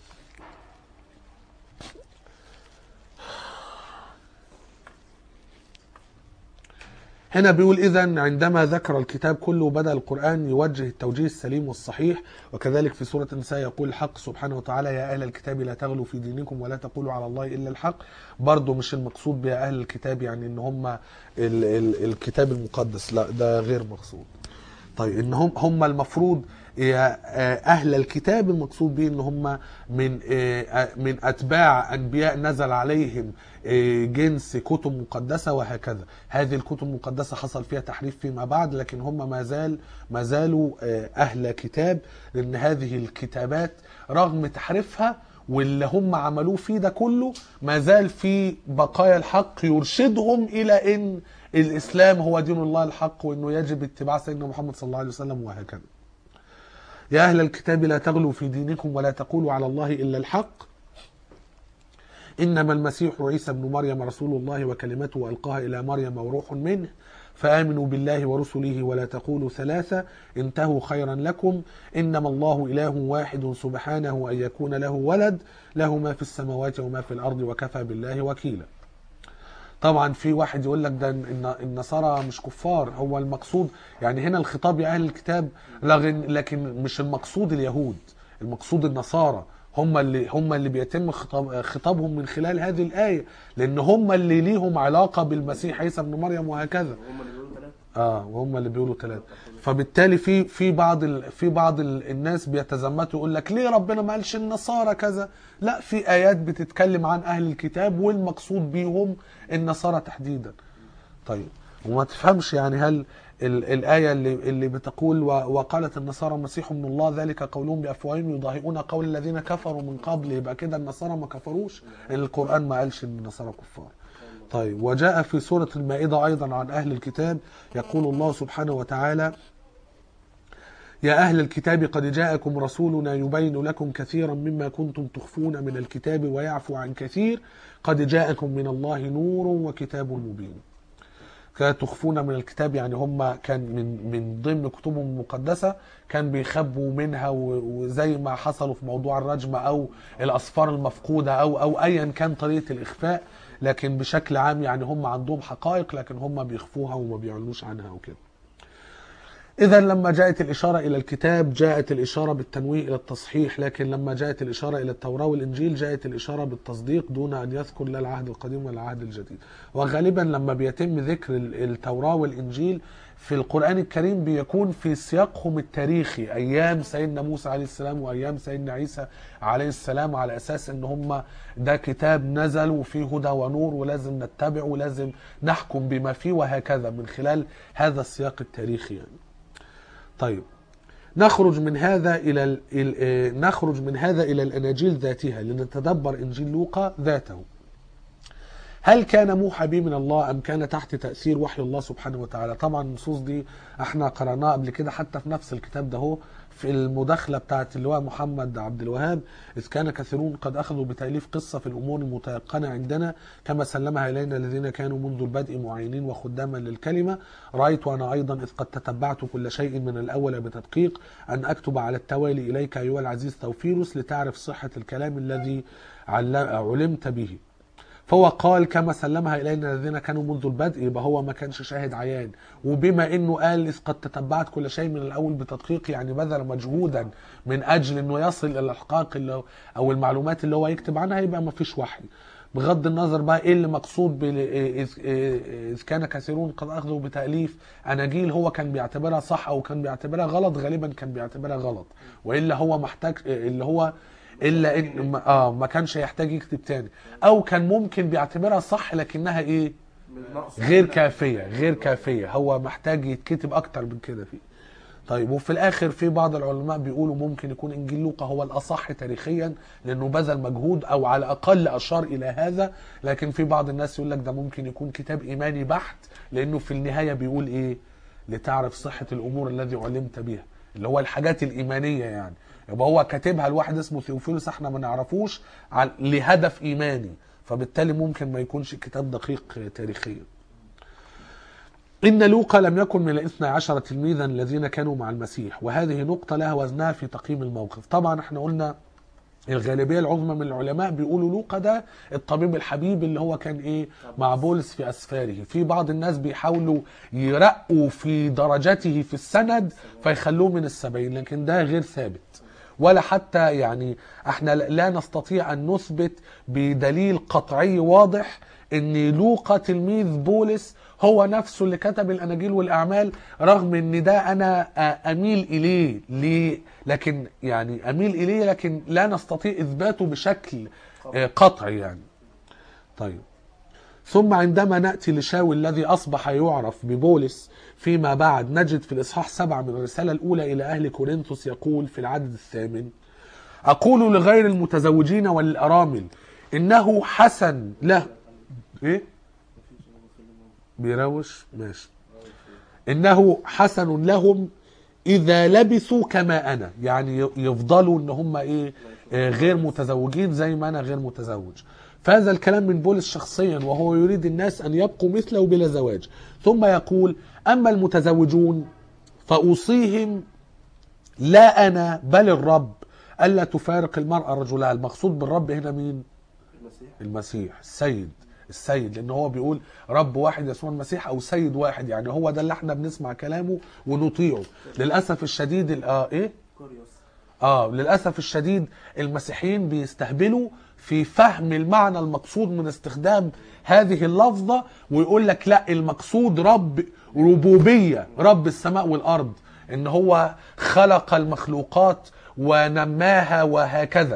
S1: هنا بيقول إذا عندما ذكر الكتاب كله بدأ القرآن يوجه التوجيه السليم والصحيح وكذلك في سورة النساء يقول الحق سبحانه وتعالى يا أهل الكتاب لا تغلوا في دينكم ولا تقولوا على الله إلا الحق برضه مش المقصود بيا أهل الكتاب يعني إن هم ال ال الكتاب المقدس لا ده غير مقصود طيب ان هم هم المفروض يا اهل الكتاب المقصود به ان هم من آه، من اتباع انبياء نزل عليهم آه، جنس كتب مقدسه وهكذا هذه الكتب المقدسه حصل فيها تحريف فيما بعد لكن هم ما زال ما زالوا آه، اهل كتاب لان هذه الكتابات رغم تحريفها واللي هم عملوه فيه ده كله ما زال في بقايا الحق يرشدهم الى ان الاسلام هو دين الله الحق وانه يجب اتباع سيدنا محمد صلى الله عليه وسلم وهكذا. يا اهل الكتاب لا تغلوا في دينكم ولا تقولوا على الله الا الحق. انما المسيح عيسى ابن مريم رسول الله وكلمته القاها الى مريم وروح منه فامنوا بالله ورسله ولا تقولوا ثلاثه انتهوا خيرا لكم انما الله اله واحد سبحانه ان يكون له ولد له ما في السماوات وما في الارض وكفى بالله وكيلا. طبعا في واحد يقول لك ده الن- النصارى مش كفار هو المقصود يعني هنا الخطاب يا اهل الكتاب لكن لكن مش المقصود اليهود المقصود النصارى هم اللي هم اللي بيتم خطاب خطابهم من خلال هذه الايه لان هم اللي ليهم علاقه بالمسيح عيسى ابن مريم وهكذا
S2: هم اللي بيقولوا ثلاثة
S1: اه وهم اللي بيقولوا ثلاثة فبالتالي في في بعض ال في بعض ال الناس بيتزمتوا يقول لك ليه ربنا ما قالش النصارى كذا لا في ايات بتتكلم عن اهل الكتاب والمقصود بيهم النصارى تحديدا طيب وما تفهمش يعني هل ال- الآية اللي, اللي بتقول و- وقالت النصارى المسيح ابن الله ذلك قولهم بأفواههم يضاهئون قول الذين كفروا من قبل يبقى كده النصارى ما كفروش القرآن ما قالش ان النصارى كفار طيب وجاء في سورة المائدة أيضا عن أهل الكتاب يقول الله سبحانه وتعالى يا أهل الكتاب قد جاءكم رسولنا يبين لكم كثيرا مما كنتم تخفون من الكتاب ويعفو عن كثير قد جاءكم من الله نور وكتاب مبين كانوا تخفون من الكتاب يعني هم كان من من ضمن كتبهم المقدسة كان بيخبوا منها و- وزي ما حصلوا في موضوع الرجم أو الأسفار المفقودة أو أو أيا كان طريقة الإخفاء لكن بشكل عام يعني هم عندهم حقائق لكن هم بيخفوها وما بيعلنوش عنها وكده إذا لما جاءت الإشارة إلى الكتاب جاءت الإشارة بالتنويه إلى التصحيح لكن لما جاءت الإشارة إلى التوراة والإنجيل جاءت الإشارة بالتصديق دون أن يذكر لا العهد القديم ولا العهد الجديد وغالبا لما بيتم ذكر ال- التوراة والإنجيل في القرآن الكريم بيكون في سياقهم التاريخي أيام سيدنا موسى عليه السلام وأيام سيدنا عيسى عليه السلام على أساس أن هم ده كتاب نزل وفيه هدى ونور ولازم نتبعه ولازم نحكم بما فيه وهكذا من خلال هذا السياق التاريخي يعني طيب نخرج من هذا الى ال- ال- آه، نخرج من هذا الى الاناجيل ذاتها لنتدبر انجيل لوقا ذاته هل كان موحى به من الله ام كان تحت تاثير وحي الله سبحانه وتعالى طبعا النصوص دي احنا قراناها قبل كده حتى في نفس الكتاب ده هو في المداخله بتاعت اللواء محمد عبد الوهاب اذ كان كثيرون قد اخذوا بتاليف قصه في الامور المتيقنه عندنا كما سلمها الينا الذين كانوا منذ البدء معينين وخداما للكلمه رايت انا ايضا اذ قد تتبعت كل شيء من الاول بتدقيق ان اكتب على التوالي اليك ايها العزيز توفيروس لتعرف صحه الكلام الذي عل- علمت به فهو قال كما سلمها الينا الذين كانوا منذ البدء يبقى هو ما كانش شاهد عيان وبما انه قال اذ قد تتبعت كل شيء من الاول بتدقيق يعني بذل مجهودا من اجل انه يصل الى الحقائق اللي هو- او المعلومات اللي هو يكتب عنها يبقى ما فيش وحي بغض النظر بقى ايه اللي مقصود بال- اذ إذ كان كثيرون قد اخذوا بتاليف اناجيل هو كان بيعتبرها صح او كان بيعتبرها غلط غالبا كان بيعتبرها غلط والا هو محتاج اللي هو الا ان ما- اه ما كانش يحتاج يكتب تاني او كان ممكن بيعتبرها صح لكنها ايه
S2: من نقص
S1: غير كافيه غير كافيه هو محتاج يتكتب اكتر من كده فيه طيب وفي الاخر في بعض العلماء بيقولوا ممكن يكون انجيل لوقا هو الاصح تاريخيا لانه بذل مجهود او على الاقل اشار الى هذا لكن في بعض الناس يقول لك ده ممكن يكون كتاب ايماني بحت لانه في النهايه بيقول ايه لتعرف صحه الامور الذي علمت بها اللي هو الحاجات الايمانيه يعني يبقى هو كاتبها لواحد اسمه ثيوفيلوس احنا ما نعرفوش عن- لهدف ايماني فبالتالي ممكن ما يكونش كتاب دقيق تاريخيا إن لوقا لم يكن من الاثنى عشر تلميذا الذين كانوا مع المسيح وهذه نقطة لها وزنها في تقييم الموقف طبعا احنا قلنا الغالبية العظمى من العلماء بيقولوا لوقا ده الطبيب الحبيب اللي هو كان ايه مع بولس في أسفاره في بعض الناس بيحاولوا يرقوا في درجته في السند فيخلوه من السبعين لكن ده غير ثابت ولا حتى يعني احنا لا نستطيع ان نثبت بدليل قطعي واضح ان لوقا تلميذ بولس هو نفسه اللي كتب الاناجيل والاعمال رغم ان ده انا آه، اميل اليه ليه لكن يعني اميل اليه لكن لا نستطيع اثباته بشكل آه، قطعي يعني طيب ثم عندما نأتي لشاول الذي أصبح يعرف ببولس فيما بعد نجد في الإصحاح سبعة من الرسالة الأولى إلى أهل كورنثوس يقول في العدد الثامن أقول لغير المتزوجين والأرامل إنه حسن له إيه؟ بيروش ماشي إنه حسن لهم إذا لبثوا كما أنا يعني يفضلوا إن هم إيه آه، غير متزوجين زي ما أنا غير متزوج فهذا الكلام من بولس شخصيا وهو يريد الناس أن يبقوا مثله بلا زواج ثم يقول أما المتزوجون فأوصيهم لا أنا بل الرب ألا تفارق المرأة رجلها المقصود بالرب هنا مين
S2: المسيح
S1: المسيح السيد السيد لان هو بيقول رب واحد يسوع المسيح او سيد واحد يعني هو ده اللي احنا بنسمع كلامه ونطيعه للاسف الشديد ال- اه ايه
S2: كوريوس
S1: اه للاسف الشديد المسيحيين بيستهبلوا في فهم المعنى المقصود من استخدام هذه اللفظه ويقول لك لا المقصود رب ربوبيه رب السماء والارض ان هو خلق المخلوقات ونماها وهكذا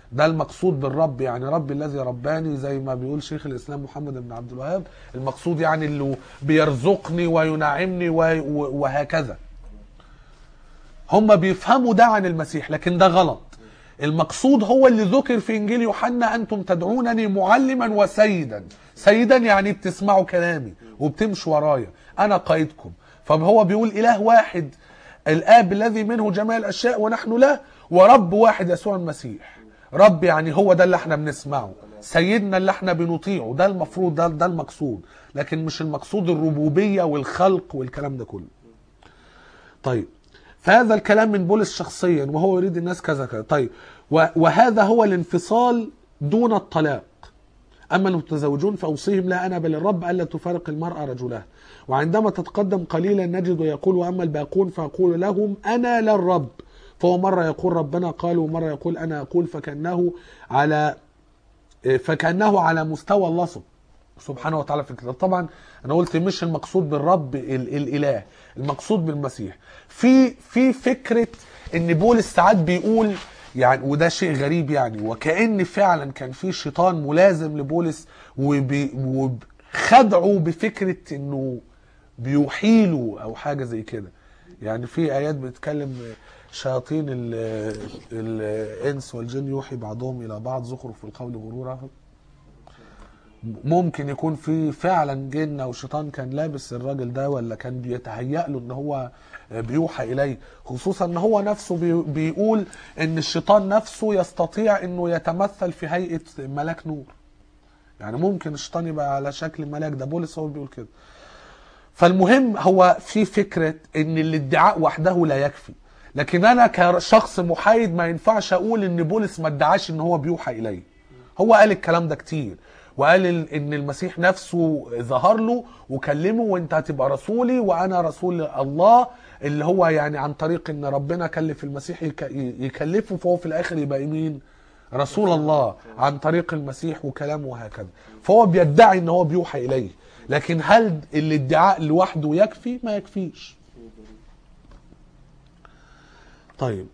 S1: ده المقصود بالرب يعني ربي الذي رباني زي ما بيقول شيخ الاسلام محمد بن عبد الوهاب المقصود يعني اللي بيرزقني وينعمني و- و- وهكذا هم بيفهموا ده عن المسيح لكن ده غلط المقصود هو اللي ذكر في انجيل يوحنا انتم تدعونني معلما وسيدا سيدا يعني بتسمعوا كلامي وبتمشوا ورايا انا قائدكم فهو بيقول اله واحد الاب الذي منه جميع الاشياء ونحن له ورب واحد يسوع المسيح رب يعني هو ده اللي احنا بنسمعه سيدنا اللي احنا بنطيعه ده المفروض ده, ده المقصود لكن مش المقصود الربوبيه والخلق والكلام ده كله طيب فهذا الكلام من بولس شخصيا وهو يريد الناس كذا كذا طيب و- وهذا هو الانفصال دون الطلاق أما المتزوجون فأوصيهم لا أنا بل الرب ألا تفارق المرأة رجلها وعندما تتقدم قليلا نجد يقول وأما الباقون فأقول لهم أنا لا الرب فهو مرة يقول ربنا قال ومرة يقول أنا أقول فكأنه على فكأنه على مستوى الله سب- سبحانه وتعالى في الكتاب طبعا انا قلت مش المقصود بالرب ال- الاله المقصود بالمسيح في في فكره ان بولس ساعات بيقول يعني وده شيء غريب يعني وكأن فعلا كان في شيطان ملازم لبولس وبي- وخدعه بفكره انه بيحيله او حاجه زي كده يعني في ايات بتتكلم شياطين ال- الانس والجن يوحي بعضهم الى بعض زخرف القول غرورا ممكن يكون في فعلا جن او شيطان كان لابس الراجل ده ولا كان بيتهيأ له ان هو بيوحى اليه خصوصا ان هو نفسه بي- بيقول ان الشيطان نفسه يستطيع انه يتمثل في هيئه ملاك نور يعني ممكن الشيطان يبقى على شكل ملاك ده بولس هو اللي بيقول كده فالمهم هو في فكره ان الادعاء وحده لا يكفي لكن انا كشخص محايد ما ينفعش اقول ان بولس ما ادعاش ان هو بيوحى اليه هو قال الكلام ده كتير وقال ال- ان المسيح نفسه ظهر له وكلمه وانت هتبقى رسولي وانا رسول الله اللي هو يعني عن طريق ان ربنا كلف المسيح يك- يكلفه فهو في الاخر يبقى مين رسول الله عن طريق المسيح وكلامه وهكذا فهو بيدعي ان هو بيوحى اليه لكن هل الادعاء لوحده يكفي ما يكفيش طيب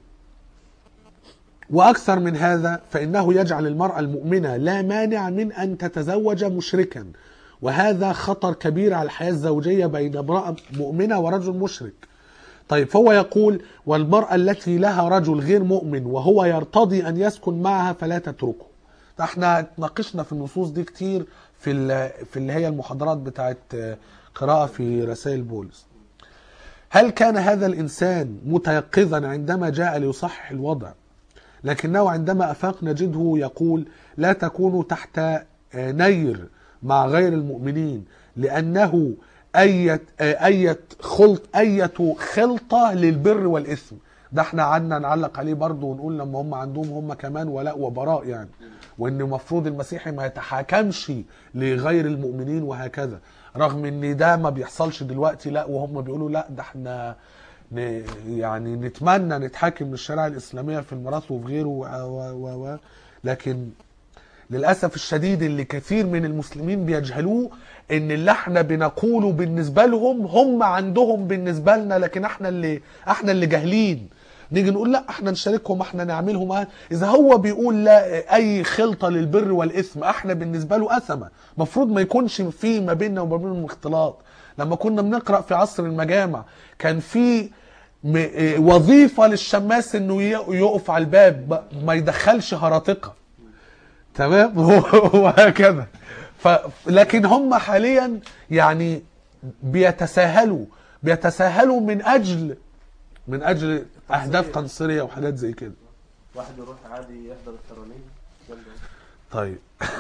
S1: وأكثر من هذا فإنه يجعل المرأة المؤمنة لا مانع من أن تتزوج مشركا وهذا خطر كبير على الحياة الزوجية بين امرأة مؤمنة ورجل مشرك طيب فهو يقول والمرأة التي لها رجل غير مؤمن وهو يرتضي أن يسكن معها فلا تتركه ده احنا ناقشنا في النصوص دي كتير في ال- في اللي هي المحاضرات بتاعت قراءة في رسائل بولس هل كان هذا الإنسان متيقظا عندما جاء ليصحح الوضع لكنه عندما أفاق نجده يقول لا تكونوا تحت نير مع غير المؤمنين لأنه أية أية خلط أية خلطة للبر والإثم ده احنا قعدنا نعلق عليه برضه ونقول لما هم عندهم هم كمان ولاء وبراء يعني وان المفروض المسيحي ما يتحاكمش لغير المؤمنين وهكذا رغم ان ده ما بيحصلش دلوقتي لا وهم بيقولوا لا ده احنا ن- يعني نتمنى نتحاكم للشريعه الاسلاميه في الميراث وفي غيره و و و و لكن للاسف الشديد اللي كثير من المسلمين بيجهلوه ان اللي احنا بنقوله بالنسبه لهم هم عندهم بالنسبه لنا لكن احنا اللي احنا اللي جاهلين نيجي نقول لا احنا نشاركهم احنا نعملهم اذا هو بيقول لا اي خلطه للبر والاثم احنا بالنسبه له اثمه المفروض ما يكونش في ما بيننا وما بينهم اختلاط لما كنا بنقرا في عصر المجامع كان في م- إيه وظيفه للشماس انه ي- يقف على الباب ما يدخلش هراطقه تمام وهكذا ف لكن هم حاليا يعني بيتساهلوا بيتساهلوا من اجل من اجل اهداف تنصيريه وحاجات زي كده
S2: واحد يروح عادي يحضر الترانيم جنب
S1: طيب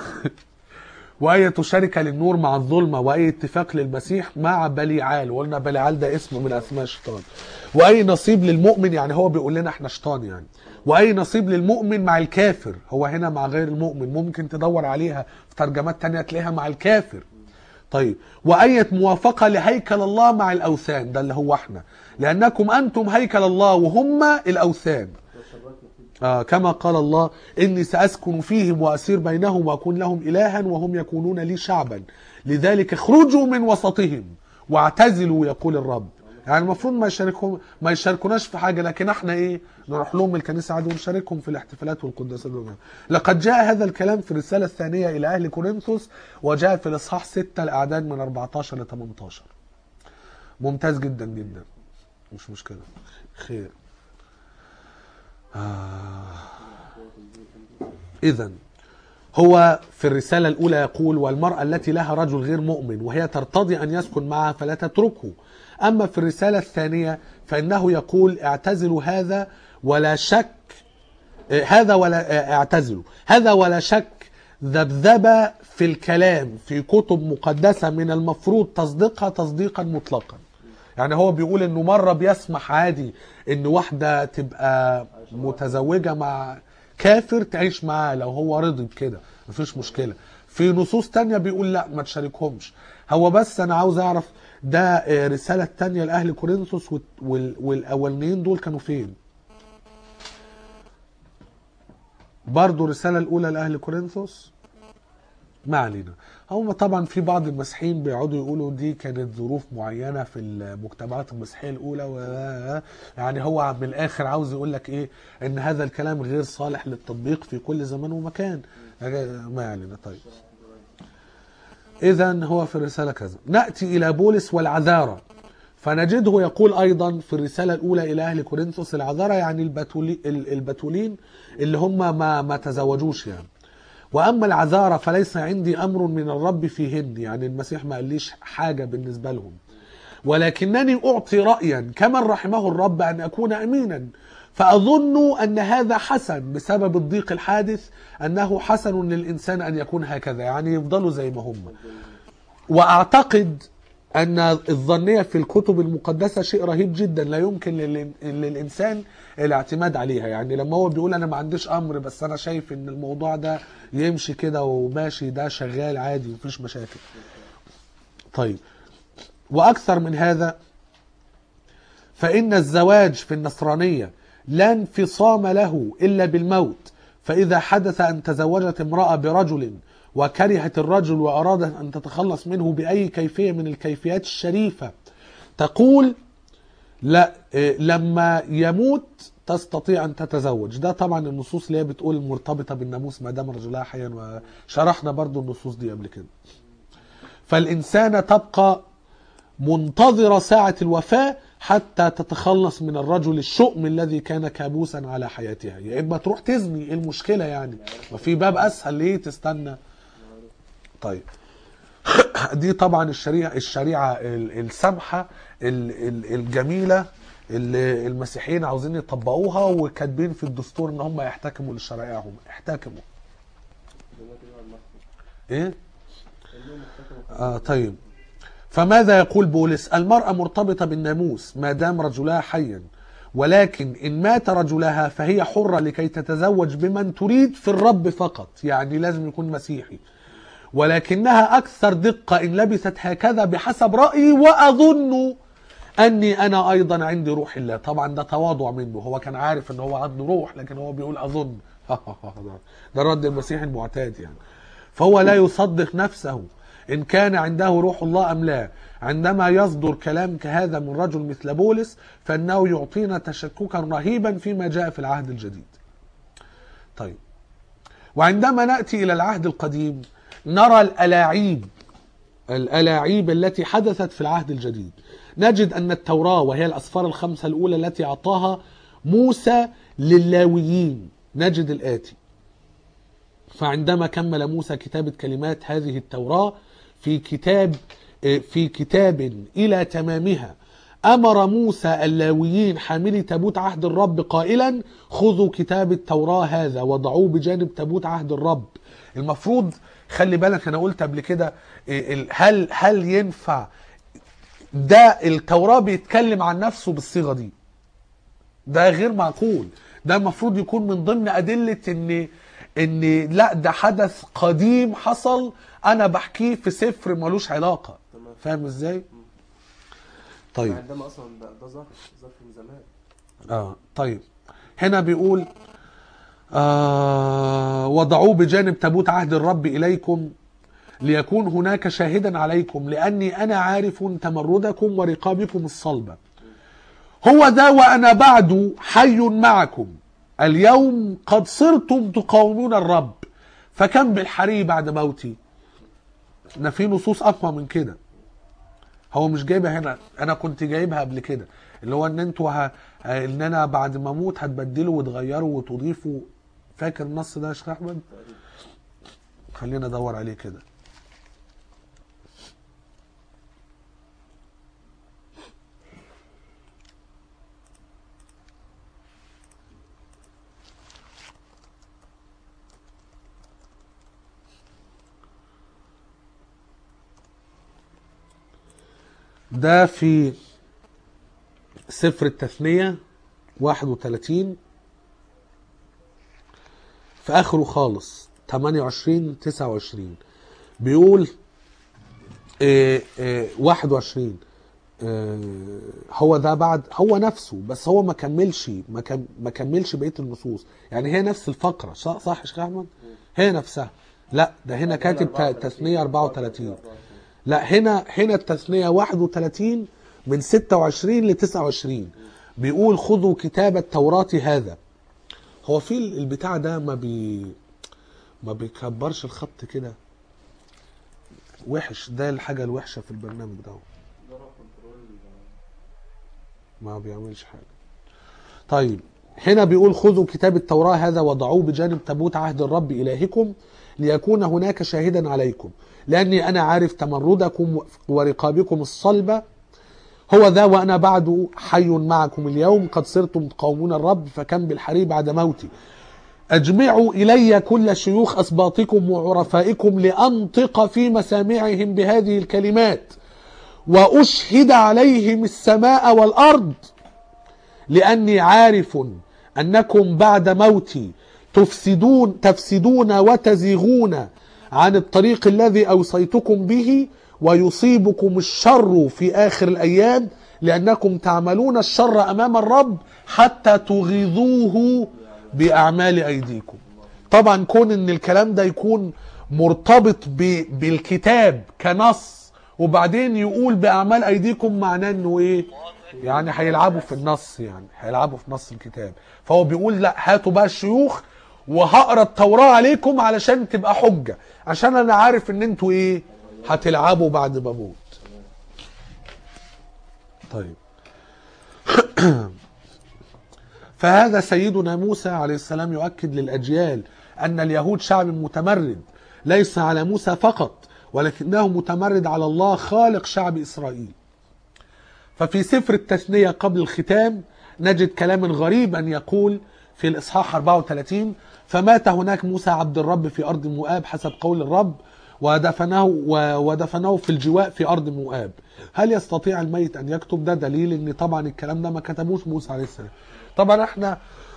S1: وأية شركة للنور مع الظلمة وأي اتفاق للمسيح مع بليعال وقلنا بليعال ده اسم من أسماء الشيطان وأي نصيب للمؤمن يعني هو بيقول لنا احنا شيطان يعني وأي نصيب للمؤمن مع الكافر هو هنا مع غير المؤمن ممكن تدور عليها في ترجمات تانية تلاقيها مع الكافر طيب وأية موافقة لهيكل الله مع الأوثان ده اللي هو احنا لأنكم أنتم هيكل الله وهم الأوثان آه كما قال الله إني سأسكن فيهم وأسير بينهم وأكون لهم إلها وهم يكونون لي شعبا لذلك اخرجوا من وسطهم واعتزلوا يقول الرب يعني المفروض ما يشاركهم ما يشاركوناش في حاجه لكن احنا ايه نروح لهم الكنيسه عادي ونشاركهم في الاحتفالات والقداسات والجمعة. لقد جاء هذا الكلام في الرساله الثانيه الى اهل كورنثوس وجاء في الاصحاح 6 الاعداد من 14 ل 18 ممتاز جدا جدا مش مشكله خير آه. اذا هو في الرسالة الأولى يقول والمرأة التي لها رجل غير مؤمن وهي ترتضي أن يسكن معها فلا تتركه أما في الرسالة الثانية فإنه يقول اعتزلوا هذا ولا شك آه، هذا ولا آه، اعتزلوا هذا ولا شك ذبذبة في الكلام في كتب مقدسة من المفروض تصديقها تصديقا مطلقا يعني هو بيقول انه مرة بيسمح عادي ان واحدة تبقى متزوجة مع كافر تعيش معاه لو هو رضي بكده مفيش مشكلة في نصوص تانية بيقول لا ما تشاركهمش هو بس انا عاوز اعرف ده آه، رسالة تانية لأهل كورنثوس وال- وال- والأولانيين دول كانوا فين برضو الرسالة الأولى لأهل كورنثوس ما علينا هم طبعا في بعض المسيحيين بيقعدوا يقولوا دي كانت ظروف معينة في المجتمعات المسيحية الأولى و... يعني هو من الآخر عاوز يقول لك إيه إن هذا الكلام غير صالح للتطبيق في كل زمان ومكان ما علينا طيب إذا هو في الرسالة كذا نأتي إلى بولس والعذارى فنجده يقول أيضا في الرسالة الأولى إلى أهل كورنثوس العذارى يعني البتولي البتولين اللي هم ما ما تزوجوش يعني واما العذارى فليس عندي امر من الرب فيهن يعني المسيح ما قاليش حاجه بالنسبه لهم ولكنني اعطي رايا كمن رحمه الرب ان اكون امينا فاظن ان هذا حسن بسبب الضيق الحادث انه حسن للانسان ان يكون هكذا يعني يفضلوا زي ما هم واعتقد ان الظنيه في الكتب المقدسه شيء رهيب جدا لا يمكن للإن- للانسان الاعتماد عليها يعني لما هو بيقول انا ما عنديش امر بس انا شايف ان الموضوع ده يمشي كده وماشي ده شغال عادي مفيش مشاكل طيب واكثر من هذا فان الزواج في النصرانيه لا انفصام له الا بالموت فاذا حدث ان تزوجت امراه برجل وكرهت الرجل وارادت ان تتخلص منه باي كيفيه من الكيفيات الشريفه تقول لا إيه، لما يموت تستطيع ان تتزوج ده طبعا النصوص اللي هي بتقول مرتبطه بالناموس ما دام رجلها حيا وشرحنا برضو النصوص دي قبل كده فالانسانه تبقى منتظره ساعه الوفاه حتى تتخلص من الرجل الشؤم الذي كان كابوسا على حياتها يا اما تروح تزني ايه المشكله يعني ما في باب اسهل ليه تستنى طيب دي طبعا الشريعه الشريعه ال- السامحه ال- ال- الجميله اللي المسيحيين عاوزين يطبقوها وكاتبين في الدستور ان هم يحتكموا لشرائعهم احتكموا ايه آه طيب فماذا يقول بولس المرأة مرتبطة بالناموس ما دام رجلها حيا ولكن إن مات رجلها فهي حرة لكي تتزوج بمن تريد في الرب فقط يعني لازم يكون مسيحي ولكنها أكثر دقة إن لبثت هكذا بحسب رأيي وأظن أني أنا أيضا عندي روح الله طبعا ده تواضع منه هو كان عارف أن هو عنده روح لكن هو بيقول أظن ده رد المسيح المعتاد يعني فهو لا يصدق نفسه إن كان عنده روح الله أم لا عندما يصدر كلام كهذا من رجل مثل بولس فإنه يعطينا تشككا رهيبا فيما جاء في العهد الجديد طيب وعندما نأتي إلى العهد القديم نرى الألاعيب الألاعيب التي حدثت في العهد الجديد نجد أن التوراة وهي الأسفار الخمسة الأولى التي أعطاها موسى للاويين نجد الآتي فعندما كمل موسى كتابة كلمات هذه التوراة في كتاب في كتاب إلى تمامها أمر موسى اللاويين حاملي تابوت عهد الرب قائلا خذوا كتاب التوراة هذا وضعوه بجانب تابوت عهد الرب المفروض خلي بالك أنا قلت قبل كده إيه، ال- هل هل ينفع ده التوراة بيتكلم عن نفسه بالصيغة دي ده غير معقول ده المفروض يكون من ضمن أدلة إن إن لا ده حدث قديم حصل أنا بحكيه في سفر ملوش علاقة
S2: تمام.
S1: فاهم إزاي؟ طيب
S2: عندما اصلا ده, ده ظرف ظرف من زمان
S1: اه طيب هنا بيقول آه وضعوه بجانب تابوت عهد الرب إليكم ليكون هناك شاهدا عليكم لأني أنا عارف تمردكم ورقابكم الصلبة هو ده وأنا بعد حي معكم اليوم قد صرتم تقاومون الرب فكم بالحري بعد موتي ده في نصوص أقوى من كده هو مش جايبها هنا انا كنت جايبها قبل كده اللي هو ان انتوا ه... ان انا بعد ما اموت هتبدلوا وتغيروا وتضيفوا فاكر النص ده يا شيخ احمد خلينا ادور عليه كده ده في سفر التثنية 31 في آخره خالص 28 29 بيقول إيه إيه 21 إيه هو ده بعد هو نفسه بس هو ما كملش ما, كم ما كملش بقيه النصوص يعني هي نفس الفقره صح صح يا شيخ احمد هي نفسها لا ده هنا كاتب ت- تثنيه 34 لا هنا هنا التثنية 31 من 26 ل 29 بيقول خذوا كتاب التوراة هذا هو في البتاع ده ما بي ما بيكبرش الخط كده وحش ده الحاجة الوحشة في البرنامج ده
S3: ده روح كنترول
S1: ما بيعملش حاجة طيب هنا بيقول خذوا كتاب التوراة هذا وضعوه بجانب تابوت عهد الرب إلهكم ليكون هناك شاهدا عليكم لأني أنا عارف تمردكم ورقابكم الصلبة هو ذا وأنا بعد حي معكم اليوم قد صرتم تقاومون الرب فكم بالحري بعد موتي أجمعوا إلي كل شيوخ أسباطكم وعرفائكم لأنطق في مسامعهم بهذه الكلمات وأشهد عليهم السماء والأرض لأني عارف أنكم بعد موتي تفسدون تفسدون وتزيغون عن الطريق الذي أوصيتكم به ويصيبكم الشر في آخر الأيام لأنكم تعملون الشر أمام الرب حتى تغيظوه بأعمال أيديكم طبعا كون ان الكلام ده يكون مرتبط ب- بالكتاب كنص وبعدين يقول باعمال ايديكم معناه انه ايه يعني هيلعبوا في النص يعني هيلعبوا في نص الكتاب فهو بيقول لا هاتوا بقى الشيوخ وهقرا التوراه عليكم علشان تبقى حجه عشان انا عارف ان انتوا ايه هتلعبوا بعد ما اموت طيب فهذا سيدنا موسى عليه السلام يؤكد للأجيال أن اليهود شعب متمرد ليس على موسى فقط ولكنه متمرد على الله خالق شعب إسرائيل ففي سفر التثنية قبل الختام نجد كلام غريب أن يقول في الإصحاح 34 فمات هناك موسى عبد الرب في أرض مؤاب حسب قول الرب ودفنه و- ودفنه في الجواء في أرض مؤاب هل يستطيع الميت أن يكتب ده دليل أن طبعا الكلام ده ما كتبوش موسى عليه السلام طبعا احنا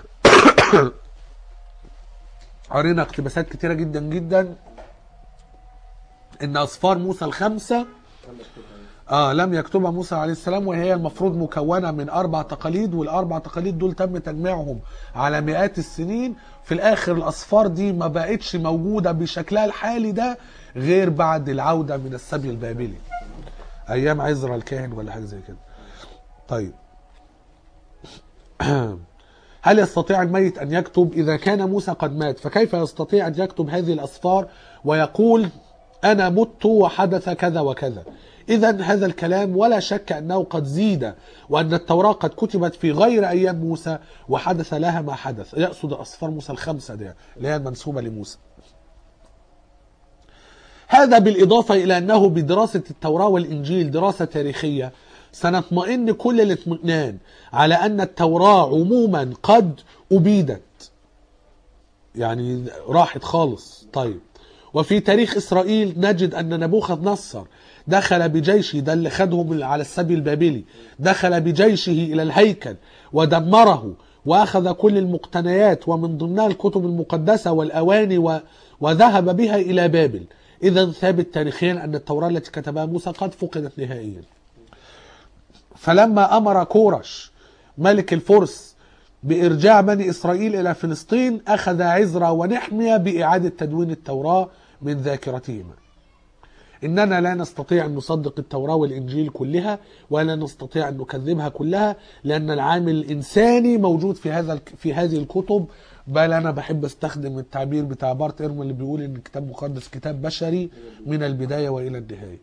S1: قرينا اقتباسات كتيرة جدا جدا ان اصفار موسى الخمسة اه لم يكتبها موسى عليه السلام وهي المفروض مكونة من اربع تقاليد والاربع تقاليد دول تم تجميعهم على مئات السنين في الاخر الاصفار دي ما بقتش موجودة بشكلها الحالي ده غير بعد العودة من السبي البابلي ايام عزرا الكاهن ولا حاجة زي كده طيب هل يستطيع الميت أن يكتب إذا كان موسى قد مات فكيف يستطيع أن يكتب هذه الأسفار ويقول أنا مت وحدث كذا وكذا إذا هذا الكلام ولا شك أنه قد زيد وأن التوراة قد كتبت في غير أيام موسى وحدث لها ما حدث يقصد أسفار موسى الخمسة دي اللي هي المنسوبة لموسى هذا بالإضافة إلى أنه بدراسة التوراة والإنجيل دراسة تاريخية سنطمئن كل الاطمئنان على أن التوراة عموما قد أبيدت يعني راحت خالص طيب وفي تاريخ إسرائيل نجد أن نبوخذ نصر دخل بجيشه ده اللي خدهم على السبي البابلي دخل بجيشه إلى الهيكل ودمره وأخذ كل المقتنيات ومن ضمنها الكتب المقدسة والأواني و... وذهب بها إلى بابل إذا ثابت تاريخيا أن التوراة التي كتبها موسى قد فقدت نهائيا فلما أمر كورش ملك الفرس بإرجاع بني إسرائيل إلى فلسطين أخذ عزرا ونحمية بإعادة تدوين التوراة من ذاكرتهما إننا لا نستطيع أن نصدق التوراة والإنجيل كلها ولا نستطيع أن نكذبها كلها لأن العامل الإنساني موجود في هذا الك- في هذه الكتب بل أنا بحب أستخدم التعبير بتاع بارت إيرم اللي بيقول إن الكتاب المقدس كتاب بشري من البداية وإلى النهاية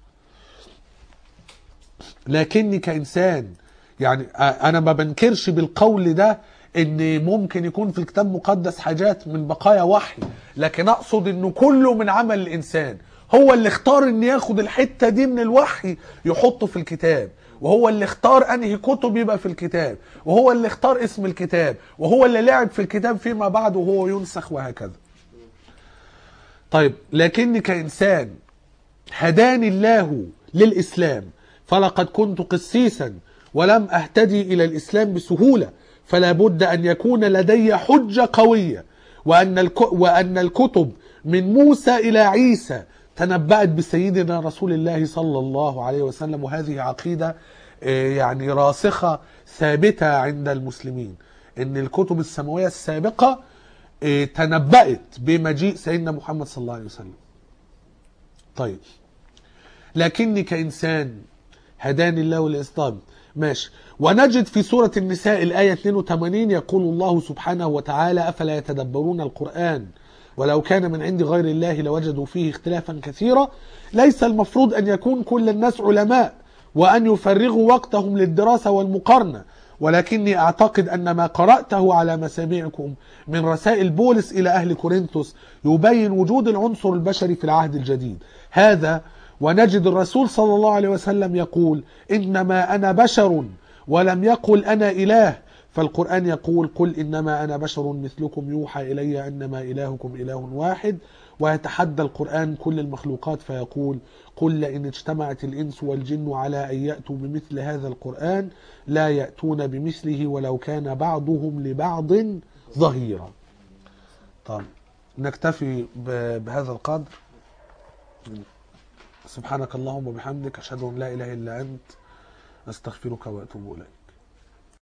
S1: لكني كإنسان يعني أ- أنا ما بنكرش بالقول ده ان ممكن يكون في الكتاب المقدس حاجات من بقايا وحي لكن اقصد انه كله من عمل الانسان هو اللي اختار ان ياخد الحته دي من الوحي يحطه في الكتاب وهو اللي اختار انهي كتب يبقى في الكتاب وهو اللي اختار اسم الكتاب وهو اللي لعب في الكتاب فيما بعد وهو ينسخ وهكذا طيب لكني كانسان هداني الله للإسلام فلقد كنت قسيسا ولم أهتدي إلى الإسلام بسهولة فلا بد أن يكون لدي حجة قوية وأن, الك... وأن الكتب من موسى إلى عيسى تنبأت بسيدنا رسول الله صلى الله عليه وسلم وهذه عقيدة آه، يعني راسخة ثابتة عند المسلمين أن الكتب السماوية السابقة آه، تنبأت بمجيء سيدنا محمد صلى الله عليه وسلم طيب لكني كإنسان هداني الله للإسلام ماشي ونجد في سورة النساء الآية 82 يقول الله سبحانه وتعالى أفلا يتدبرون القرآن ولو كان من عند غير الله لوجدوا فيه اختلافا كثيرا ليس المفروض أن يكون كل الناس علماء وأن يفرغوا وقتهم للدراسة والمقارنة ولكني أعتقد أن ما قرأته على مسامعكم من رسائل بولس إلى أهل كورنثوس يبين وجود العنصر البشري في العهد الجديد هذا ونجد الرسول صلى الله عليه وسلم يقول إنما أنا بشر ولم يقل أنا إله فالقرآن يقول قل إنما أنا بشر مثلكم يوحى إلي أنما إلهكم إله واحد ويتحدى القرآن كل المخلوقات فيقول قل لئن اجتمعت الإنس والجن على أن يأتوا بمثل هذا القرآن لا يأتون بمثله ولو كان بعضهم لبعض ظهيرا طيب نكتفي ب- بهذا القدر سبحانك اللهم وبحمدك أشهد أن لا إله إلا أنت أستغفرك وأتوب إليك